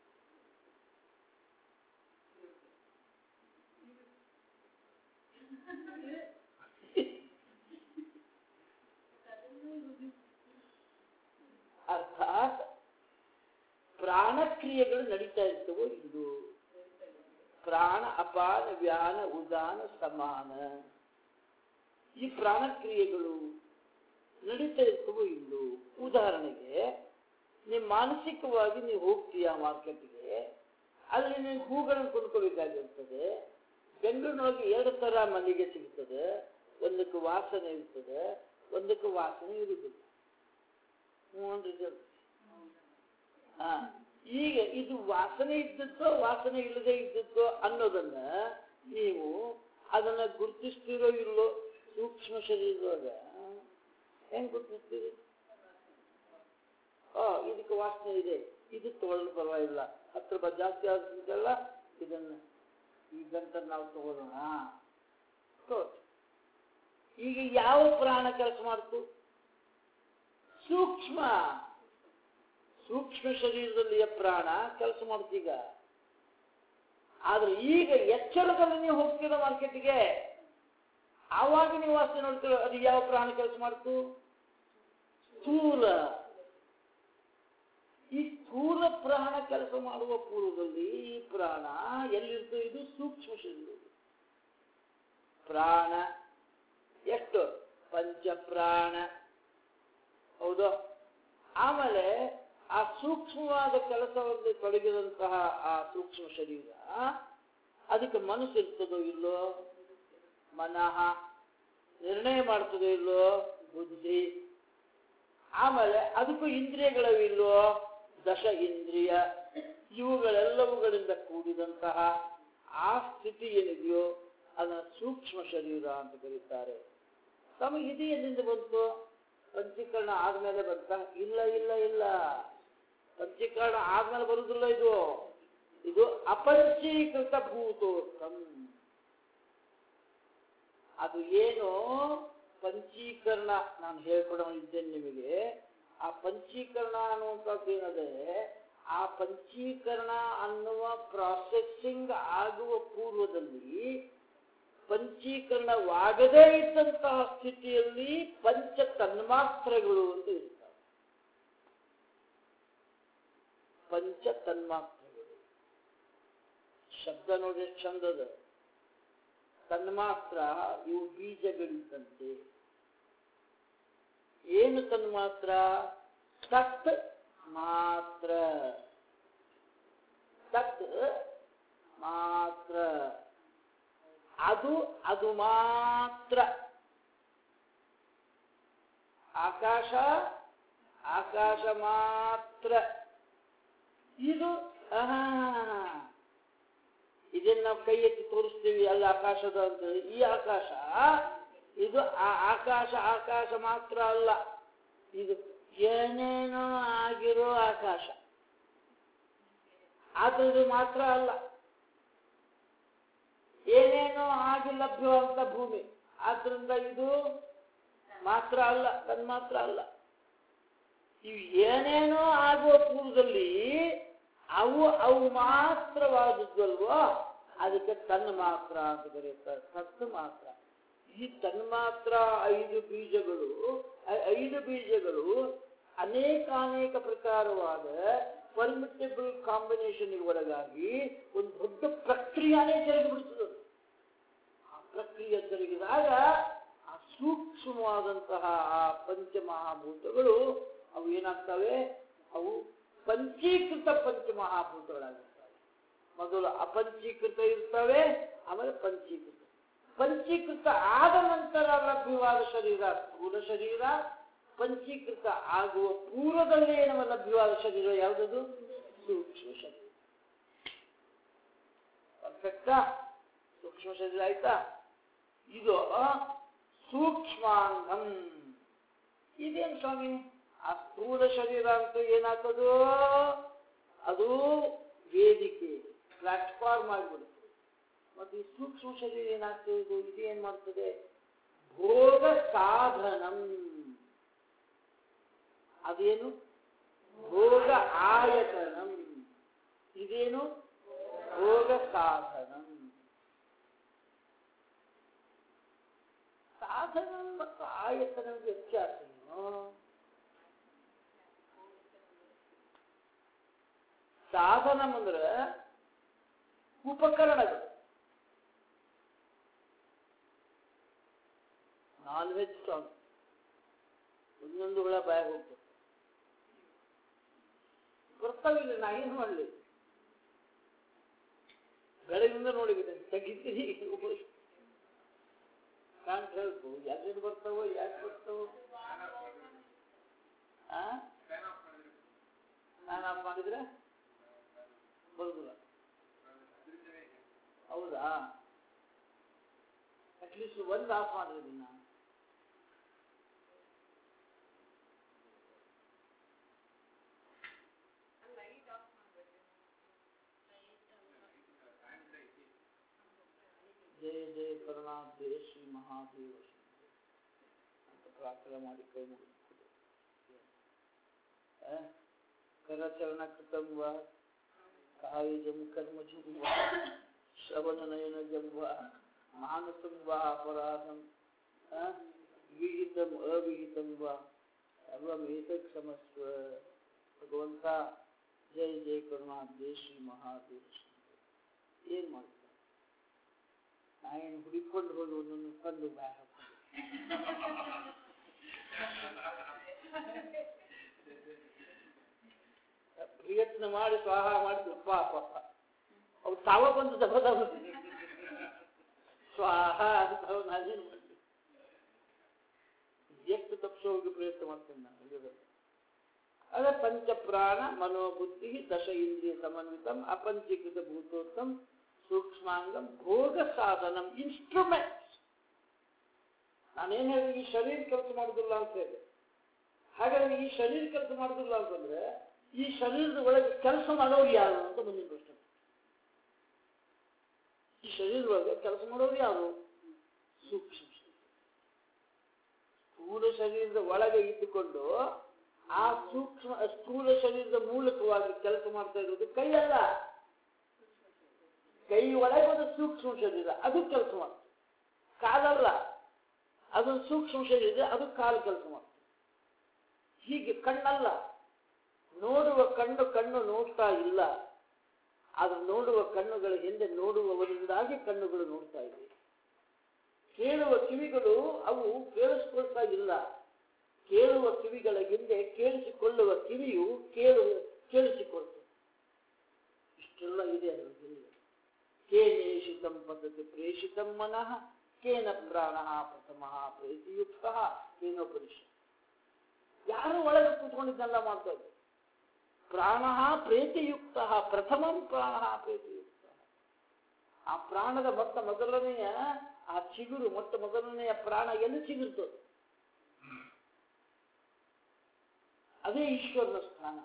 ಅರ್ಥಾತ್ ಪ್ರಾಣಕ್ರಿಯೆಗಳು ನಡೀತಾ ಇರ್ತವೋ ಇದು ಪ್ರಾಣ ಅಪಾನ ವ್ಯಾನ ಉದಾನ ಸಮಾನ ಈ ಪ್ರಾಣಕ್ರಿಯೆಗಳು ನಡೀತಾ ಇರ್ತವೋ ಇಲ್ಲೋ ಉದಾಹರಣೆಗೆ ನೀವು ಮಾನಸಿಕವಾಗಿ ನೀವು ಹೋಗ್ತೀಯ ಮಾರ್ಕೆಟ್ಗೆ ಅಲ್ಲಿ ನೀವು ಹೂಗಳನ್ನು ಕೊಂಡ್ಕೋಬೇಕಾಗಿರ್ತದೆ ಬೆಂಗಳೂರಿನೊಳಗೆ ಎರಡು ಥರ ಮಲ್ಲಿಗೆ ಸಿಗ್ತದೆ ಒಂದಕ್ಕೆ ವಾಸನೆ ಇರ್ತದೆ ಒಂದಕ್ಕೆ ವಾಸನೆ ಇರುವುದಿಲ್ಲ ಹ್ಞೂ ಹಾ ಈಗ ಇದು ವಾಸನೆ ಇದ್ದದ್ದೋ ವಾಸನೆ ಇಲ್ಲದೆ ಇದ್ದದ್ದೋ ಅನ್ನೋದನ್ನ ನೀವು ಅದನ್ನ ಗುರುತಿಸ್ತಿರೋ ಇಲ್ಲೋ ಸೂಕ್ಷ್ಮ ಶರೀರದೊಳಗ ಹೆಂಗ್ ಗುರುತಿಸ್ತೀರಿ ಆ ಇದಕ್ಕೆ ವಾಸನೆ ಇದೆ ಇದು ತಗೊಳ್ಳಲು ಪರವಾಗಿಲ್ಲ ಹತ್ತು ರೂಪಾಯಿ ಜಾಸ್ತಿ ಆದ್ರಿಂದಲ್ಲ ಇದನ್ನ ಈಗಂತ ನಾವು ತಗೊಳ್ಳೋಣ ತಗೊಳ್ಳಿ. ಈಗ ಯಾವ ಪ್ರಾಣ ಕೆಲಸ ಮಾಡ್ತು ಸೂಕ್ಷ್ಮ ಸೂಕ್ಷ್ಮ ಶರೀರದಲ್ಲಿಯ ಪ್ರಾಣ ಕೆಲಸ ಮಾಡ್ತೀಗ ಆದ್ರೆ ಈಗ ಎಚ್ಚರದಲ್ಲಿ ನೀವು ಹೋಗ್ತೀರ ಮಾರ್ಕೆಟ್ಗೆ ಆವಾಗ ನೀವು ವಾಸನೆ ನೋಡ್ತೀರ ಅದು ಯಾವ ಪ್ರಾಣ ಕೆಲಸ ಮಾಡ್ತು ಸ್ಥೂಲ ಈ ಸ್ಥೂಲ ಪ್ರಾಣ ಕೆಲಸ ಮಾಡುವ ಪೂರ್ವದಲ್ಲಿ ಈ ಪ್ರಾಣ ಎಲ್ಲಿರ್ತದೆ ಇದು ಸೂಕ್ಷ್ಮ ಶರೀರ ಪ್ರಾಣ ಎಷ್ಟು ಪಂಚಪ್ರಾಣ ಹೌದು ಆಮೇಲೆ ಆ ಸೂಕ್ಷ್ಮವಾದ ಕೆಲಸವನ್ನು ತೊಡಗಿದಂತಹ ಆ ಸೂಕ್ಷ್ಮ ಶರೀರ ಅದಕ್ಕೆ ಮನಸ್ಸು ಇರ್ತದೋ ಇಲ್ಲೋ ಮನಃ ನಿರ್ಣಯ ಮಾಡ್ತದೋ ಇಲ್ಲೋ ಬುದ್ಧಿ ಆಮೇಲೆ ಅದಕ್ಕೂ ಇಂದ್ರಿಯಗಳವಿಲ್ಲೋ ದಶ ಇಂದ್ರಿಯ ಇವುಗಳೆಲ್ಲವುಗಳಿಂದ ಕೂಡಿದಂತಹ ಆ ಸ್ಥಿತಿ ಏನಿದೆಯೋ ಅದನ್ನ ಸೂಕ್ಷ್ಮ ಶರೀರ ಅಂತ ಕರೀತಾರೆ ತಮಗೆ ಇದು ಎಲ್ಲಿಂದ ಬಂತು ಪಂಚೀಕರಣ ಆದ್ಮೇಲೆ ಬಂತ ಇಲ್ಲ ಇಲ್ಲ ಇಲ್ಲ ಪಂಚೀಕರಣ ಆದ್ಮೇಲೆ ಬರುವುದಿಲ್ಲ ಇದು ಇದು ಅಪಂಚೀಕೃತ ಭೂತೋತ್ತಂ ಅದು ಏನು ಪಂಚೀಕರಣ ನಾನು ಹೇಳ್ಕೊಡೋ ಇದ್ದೇನೆ ನಿಮಗೆ ಆ ಪಂಚೀಕರಣ ಅನ್ನುವಂಥದ್ದು ಏನದೆ ಆ ಪಂಚೀಕರಣ ಅನ್ನುವ ಪ್ರಾಸೆಸಿಂಗ್ ಆಗುವ ಪೂರ್ವದಲ್ಲಿ ಪಂಚೀಕರಣವಾಗದೇ ಇದ್ದಂತಹ ಸ್ಥಿತಿಯಲ್ಲಿ ಪಂಚ ತನ್ಮಾತ್ರಗಳು ಅಂತ ಇರ್ತವೆ ಪಂಚ ತನ್ಮಾತ್ರಗಳು ಶಬ್ದ ನೋಡಿ ಎಷ್ಟು ಚಂದದ ತನ್ಮಾತ್ರ ಇವು ಬೀಜಗಳಿದ್ದಂತೆ ಏನು ತನ್ಮಾತ್ರ ತತ್ ಮಾತ್ರ ತತ್ ಮಾತ್ರ ಅದು ಅದು ಮಾತ್ರ ಆಕಾಶ ಆಕಾಶ ಮಾತ್ರ ಇದು ಆಹಾ ಇದನ್ನ ನಾವು ಕೈ ಎತ್ತಿ ತೋರಿಸ್ತೀವಿ ಅಲ್ಲ ಆಕಾಶದ ಅಂತ ಹೇಳಿ. ಈ ಆಕಾಶ ಇದು ಆ ಆಕಾಶ ಆಕಾಶ ಮಾತ್ರ ಅಲ್ಲ ಇದು ಏನೇನೋ ಆಗಿರೋ ಆಕಾಶ ಆದ್ರದ್ದು ಮಾತ್ರ ಅಲ್ಲ ಏನೇನೋ ಆಗಿ ಲಭ್ಯವಂತ ಭೂಮಿ ಆದ್ರಿಂದ ಇದು ಮಾತ್ರ ಅಲ್ಲ ತನ್ ಮಾತ್ರ ಅಲ್ಲ ಇವು ಏನೇನೋ ಆಗುವ ಪೂರ್ವದಲ್ಲಿ ಅವು ಅವು ಮಾತ್ರವಾದದ್ದಲ್ವೋ ಅದಕ್ಕೆ ತನ್ನ ಮಾತ್ರ ಅಂತ ಕರೀತಾರೆ ತತ್ತು ಮಾತ್ರ ಈ ತನ್ಮಾತ್ರ ಐದು ಬೀಜಗಳು ಐ- ಐದು ಬೀಜಗಳು ಅನೇಕ ಅನೇಕ ಪ್ರಕಾರವಾದ ಪರ್ಮಿಟಬಲ್ ಕಾಂಬಿನೇಷನ್ ಒಳಗಾಗಿ ಒಂದು ದೊಡ್ಡ ಪ್ರಕ್ರಿಯೆನೇ ಜರುಗಿಬಿಡ್ತದೆ ಆ ಪ್ರಕ್ರಿಯೆ ಜರುಗಿದಾಗ ಆ ಸೂಕ್ಷ್ಮವಾದಂತಹ ಆ ಪಂಚಮಹಾಭೂತಗಳು ಅವು ಏನಾಗ್ತವೆ ಅವು ಪಂಚೀಕೃತ ಪಂಚಮಹಾಭೂತಗಳಾಗಿರ್ತವೆ ಮೊದಲು ಅಪಂಚೀಕೃತ ಇರ್ತವೆ ಆಮೇಲೆ ಪಂಚೀಕೃತ ಪಂಚೀಕೃತ ಆದ ನಂತರ ಲಭ್ಯವಾದ ಶರೀರ ಸ್ಥೂಲ ಶರೀರ ಪಂಚೀಕೃತ ಆಗುವ ಪೂರ್ವದಲ್ಲೇ ನಮಗೆ ಲಭ್ಯವಾದ ಶರೀರ ಯಾವುದದು ಸೂಕ್ಷ್ಮ ಶರೀರ ಪರ್ಫೆಕ್ಟಾ ಸೂಕ್ಷ್ಮ ಶರೀರ ಆಯ್ತಾ ಇದು ಸೂಕ್ಷ್ಮಾಂಗಂ ಇದೇನು ಸ್ವಾಮಿ ಆ ಸ್ಥೂಲ ಶರೀರ ಅಂತೂ ಏನಾಗ್ತದೋ ಅದು ವೇದಿಕೆ ಪ್ಲಾಟ್ಫಾರ್ಮ್ ಆಗಿಬಿಡುತ್ತೆ ಮತ್ತು ಈ ಸೂಕ್ಷ್ಮ ಶರೀರ ಏನಾಗ್ತದೆ ಇದು ಇದು ಏನ್ ಮಾಡ್ತದೆ ಭೋಗ ಸಾಧನಂ ಅದೇನು ಭೋಗ ಆಯತನಂ ಇದೇನು ಭೋಗ ಸಾಧನಂ ಸಾಧನ ಮತ್ತು ಆಯತನ ವ್ಯತ್ಯಾಸ ಏನು ಸಾಧನ ಅಂದ್ರೆ ಉಪಕರಣಗಳು ನಾನ್ ವೆಜ್ ಸ್ವಾಮಿ ಒಂದೊಂದು ಹುಳ ಬಾಯಾಗ ಹೋಗ್ತದೆ ಬರ್ತಾವಿಲ್ಲ ನಾ ಏನು ಮಾಡಲಿ ಬೆಳಗಿಂದ ನೋಡಿಬಿಟ್ಟೆ ತೆಗಿತೀನಿ ಕಾಂಟ್ ಹೇಳ್ತು ಯಾಕೆ ಬರ್ತಾವೋ ಯಾಕೆ ಬರ್ತಾವೋ ಆ ನಾನು ಆಫ್ ಮಾಡಿದ್ರೆ ಬರುದಿಲ್ಲ ಹೌದಾ ಅಟ್ಲೀಸ್ಟ್ ಒಂದು ಆಫ್ ಮಾಡಿದ್ದೀನಿ ನಾನು ಜಯ ಜಯ ಕರುಣಾಬ್ಧೆ ಶ್ರೀ ಮಹಾದೇವ ಶಂಕರ ಅಂತ ಪ್ರಾರ್ಥನೆ ಮಾಡಿ ಕೈ ಮುಗಿದುಕೊಳ್ಳಿ ಕರಚರಣ ಕೃತಂ ವಾ ಕಾಯಜಂ ಕರ್ಮಜಂ ವಾ ಶ್ರವಣನಯನಜಂ ವಾ ಮಾನಸಂ ವಾ ಅಪರಾಧಂ ಆ, ವಿಹಿತಂ ಅವಿಹಿತಂ ವಾ ಸರ್ವಮೇತತ್ ಕ್ಷಮಸ್ವ ಭಗವಂತ ಜಯ ಜಯ ಕರುಣಾಬ್ಧೆ ಶ್ರೀ ಮಹಾದೇವ ಶಂಕರ ಏನ್ ಮಾಡ್ತಾರೆ ನಾ ಏನು ಹುಡುಕೊಂಡು ಹೋಗಿ ಒಂದೊಂದು ತಂದು ಬ್ಯಾ ಪ್ರಯತ್ನ ಮಾಡಿ ಸ್ವಾಹ ಮಾಡಿ ಪಾಪ ಅವ್ರು ತಾವ ಬಂದು ದಬದವ ಸ್ವಾಹ ಅಂತ ನಾನೇನು ಮಾಡ್ಲಿ ಎಷ್ಟು ತಪ್ಪಿಸೋ ಹೋಗಿ ಪ್ರಯತ್ನ ಮಾಡ್ತೇನೆ ನಾನು ಇಲ್ಲದಲ್ಲಿ. ಅದ ಪಂಚಪ್ರಾಣ ಮನೋಬುದ್ಧಿ ದಶ ಇಂದ್ರಿಯ ಸಮನ್ವಿತಂ ಅಪಂಚೀಕೃತ ಭೂತೋತ್ತಮ್ ಸೂಕ್ಷ್ಮಾಂಗಂ ಭೋಗ ಸಾಧನಂ ಇನ್ಸ್ಟ್ರೂಮೆಂಟ್ ನಾನೇನ್ ಹೇಳಿ ಈ ಶರೀರ ಕೆಲಸ ಮಾಡುದಿಲ್ಲ ಅಂತ ಹೇಳಿ ಹಾಗಾದ್ರೆ ಈ ಶರೀರ ಕೆಲಸ ಮಾಡುದಿಲ್ಲ ಅಂತಂದ್ರೆ ಈ ಶರೀರದ ಒಳಗೆ ಕೆಲಸ ಮಾಡೋರು ಯಾರು ಅಂತ ಮುಂದಿನ ಪ್ರಶ್ನೆ ಈ ಶರೀರದ ಒಳಗೆ ಕೆಲಸ ಮಾಡೋರು ಯಾರು ಸೂಕ್ಷ್ಮ ಶರೀರ ಸ್ಥೂಲ ಶರೀರದ ಒಳಗೆ ಇದ್ದುಕೊಂಡು ಆ ಸೂಕ್ಷ್ಮ ಸ್ಥೂಲ ಶರೀರದ ಮೂಲಕವಾಗಿ ಕೆಲಸ ಮಾಡ್ತಾ ಇರೋದು ಕೈಯಲ್ಲ ಕೈ ಒಳಗೆ ಒಂದು ಸೂಕ್ಷ್ಮ ಶರೀರ ಅದು ಕೆಲಸ ಮಾಡ್ತದೆ ಕಾಲಲ್ಲ ಅದೊಂದು ಸೂಕ್ಷ್ಮ ಶರೀರ ಅದು ಕಾಲು ಕೆಲಸ ಮಾಡ್ತದೆ ಹೀಗೆ ಕಣ್ಣಲ್ಲ ನೋಡುವ ಕಣ್ಣು ಕಣ್ಣು ನೋಡ್ತಾ ಇಲ್ಲ ಆದ್ರೆ ನೋಡುವ ಕಣ್ಣುಗಳ ಹಿಂದೆ ನೋಡುವವರಿಂದಾಗಿ ಕಣ್ಣುಗಳು ನೋಡ್ತಾ ಇವೆ ಕೇಳುವ ಕಿವಿಗಳು ಅವು ಕೇಳಿಸ್ಕೊಳ್ತಾ ಇಲ್ಲ ಕೇಳುವ ಕಿವಿಗಳ ಹಿಂದೆ ಕೇಳಿಸಿಕೊಳ್ಳುವ ಕಿವಿಯು ಕೇಳುವ ಕೇಳಿಸಿಕೊಳ್ತದೆ ಇಷ್ಟೆಲ್ಲ ಇದೆ ಅದರ ಹಿಂದೆ ಕೇನೇಷಿತಂ ಪದ್ಧತಿ ಪ್ರೇಷಿತಂ ಮನಃ ಕೇನ ಪ್ರಾಣ ಪ್ರಥಮ ಪ್ರೇತಿಯುಕ್ತ ಕೇನೋಪನಿಷತ್ ಯಾರು ಒಳಗೆ ಕೂತ್ಕೊಂಡಿದ್ದೆಲ್ಲ ಮಾಡ್ತಾ ಇದ್ರು ಪ್ರಾಣ ಪ್ರೇತಿಯುಕ್ತ ಪ್ರಥಮಂ ಪ್ರಾಣ ಪ್ರೇತಿಯುಕ್ತ ಆ ಪ್ರಾಣದ ಮೊತ್ತ ಮೊದಲನೆಯ ಆ ಚಿಗುರು ಮೊತ್ತ ಮೊದಲನೆಯ ಪ್ರಾಣ ಎಲ್ಲಿ ಚಿಗುರ್ತದೆ ಅದೇ ಈಶ್ವರನ ಸ್ಥಾನ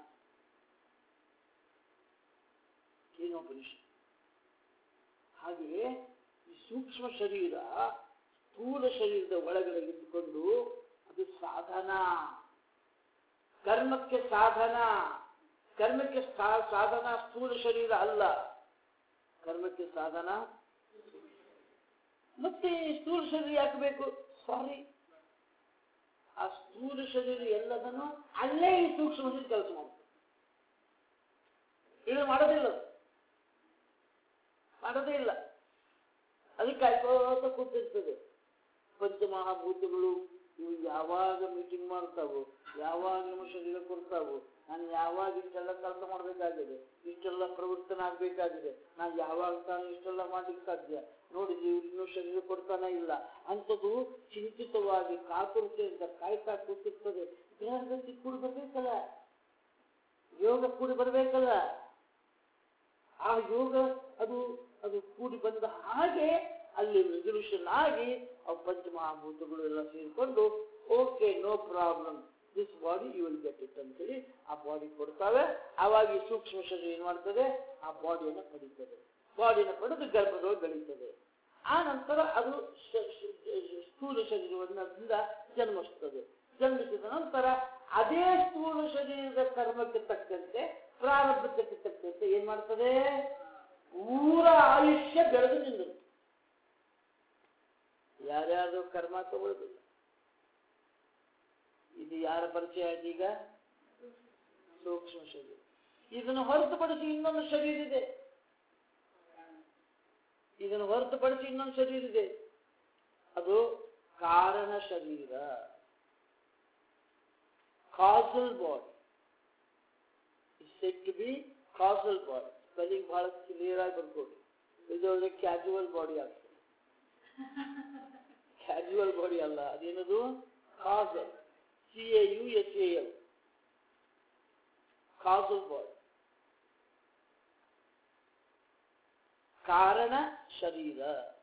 ಕೇನೋಪನಿಷತ್ ಹಾಗೆಯೇ ಈ ಸೂಕ್ಷ್ಮ ಶರೀರ ಸ್ಥೂಲ ಶರೀರದ ಒಳಗಡೆ ಇದ್ದುಕೊಂಡು ಅದು ಸಾಧನ ಕರ್ಮಕ್ಕೆ ಸಾಧನ ಕರ್ಮಕ್ಕೆ ಸಾ- ಸಾಧನ ಸ್ಥೂಲ ಶರೀರ ಅಲ್ಲ ಕರ್ಮಕ್ಕೆ ಸಾಧನ ಮತ್ತೆ ಈ ಸ್ಥೂಲ ಶರೀರ ಯಾಕೆ ಬೇಕು ಸಾರಿ ಆ ಸ್ಥೂಲ ಶರೀರ ಎಲ್ಲದನ್ನು ಅಲ್ಲೇ ಈ ಸೂಕ್ಷ್ಮ ಶರೀರ ಕೆಲಸ ಮಾಡ್ತದೆ ಇದು ಮಾಡೋದಿಲ್ಲ ಅದು. ಮಾಡೋದೇ ಇಲ್ಲ ಅದಕ್ಕೆ ಕಾಯ್ಕೋತ ಕೂತಿರ್ತದೆ ಪಂಚಮಹಾಭೂತಗಳು ಇವು ಯಾವಾಗ ಮೀಟಿಂಗ್ ಮಾಡ್ತಾವೋ ಯಾವಾಗ ನಮ್ಮ ಶರೀರ ಕೊಡ್ತಾವೋ ನಾನು ಯಾವಾಗ ಇಷ್ಟೆಲ್ಲ ಕೆಲಸ ಮಾಡಬೇಕಾಗಿದೆ ಇಷ್ಟೆಲ್ಲ ಪ್ರವರ್ತನೆ ಆಗಬೇಕಾಗಿದೆ ನಾನು ಯಾವಾಗ ತಾನು ಇಷ್ಟೆಲ್ಲ ಮಾಡ್ಲಿಕ್ಕೆ ಸಾಧ್ಯ ನೋಡಿ ಇವ್ರು ಇನ್ನೂ ಶರೀರ ಕೊಡ್ತಾನೆ ಇಲ್ಲ ಅಂಥದ್ದು ಚಿಂತಿತವಾಗಿ ಕಾತುರತೆಯಿಂದ ಕಾಯ್ತಾ ಕೂತಿರ್ತದೆ ದೇಹದಲ್ಲಿ ಕೂಡಿ ಬರ್ಬೇಕಲ್ಲ ಯೋಗ ಕೂಡಿ ಬರ್ಬೇಕಲ್ಲ ಆ ಯೋಗ ಅದು ಅದು ಕೂಡಿ ಬಂದ ಹಾಗೆ ಅಲ್ಲಿ ರೆಸಲ್ಯೂಷನ್ ಆಗಿ ಅವು ಪಂಚಮಹಾಭೂತಗಳು ಎಲ್ಲ ಸೇರಿಕೊಂಡು okay no problem this body you will get it ಅಂತೇಳಿ ಆ ಬಾಡಿ ಕೊಡ್ತಾವೆ ಆವಾಗ ಈ ಸೂಕ್ಷ್ಮ ಶರೀರ ಏನ್ ಮಾಡ್ತದೆ ಆ ಬಾಡಿಯನ್ನು ಪಡೀತದೆ ಬಾಡಿಯನ್ನು ಪಡೆದು ಗರ್ಭದೊಳಗೆ ಬೆಳೀತದೆ ಆ ನಂತರ ಅದು ಶ- ಶ- ಶ- ಸ್ಥೂಲ ಶರೀರವನ್ನ ಜನ್ಮಿಸ್ತದೆ ಜನ್ಮಿಸಿದ ನಂತರ ಅದೇ ಸ್ಥೂಲ ಶರೀರದ ಕರ್ಮಕ್ಕೆ ತಕ್ಕಂತೆ ಪ್ರಾರಬ್ಧಕ್ಕೆ ತಕ್ಕಂತೆ ಏನ್ ಮಾಡ್ತದೆ ಊರ ಆಯುಷ್ಯ ಬೆಳೆದು ನಿಂದಿರುತ್ತೆ ಯಾರ್ಯಾರು ಕರ್ಮ ತಗೊಳ್ಳೋದಿಲ್ಲ ಇದು ಯಾರ ಪರಿಚಯ ಆಯ್ತು ಈಗ ಸೂಕ್ಷ್ಮ ಶರೀರ ಇದನ್ನು ಹೊರತುಪಡಿಸಿ ಇನ್ನೊಂದು ಶರೀರ ಇದೆ ಇದನ್ನು ಹೊರತುಪಡಿಸಿ ಇನ್ನೊಂದು ಶರೀರ ಇದೆ ಅದು ಕಾರಣ ಶರೀರ causal body set to be causal body spelling ಬಹಳ ಕ್ಲಿಯರ್ ಆಗಿ ಬರ್ಕೊಡಿ ಇದೊಳ್ಳೆ ಕ್ಯಾಜುವಲ್ ಬಾಡಿ ಆಗ್ತದೆ ಕ್ಯಾಜುವಲ್ ಬಾಡಿ ಅಲ್ಲ ಅದೇನದು causal C A U S A L causal body ಕಾರಣ ಶರೀರ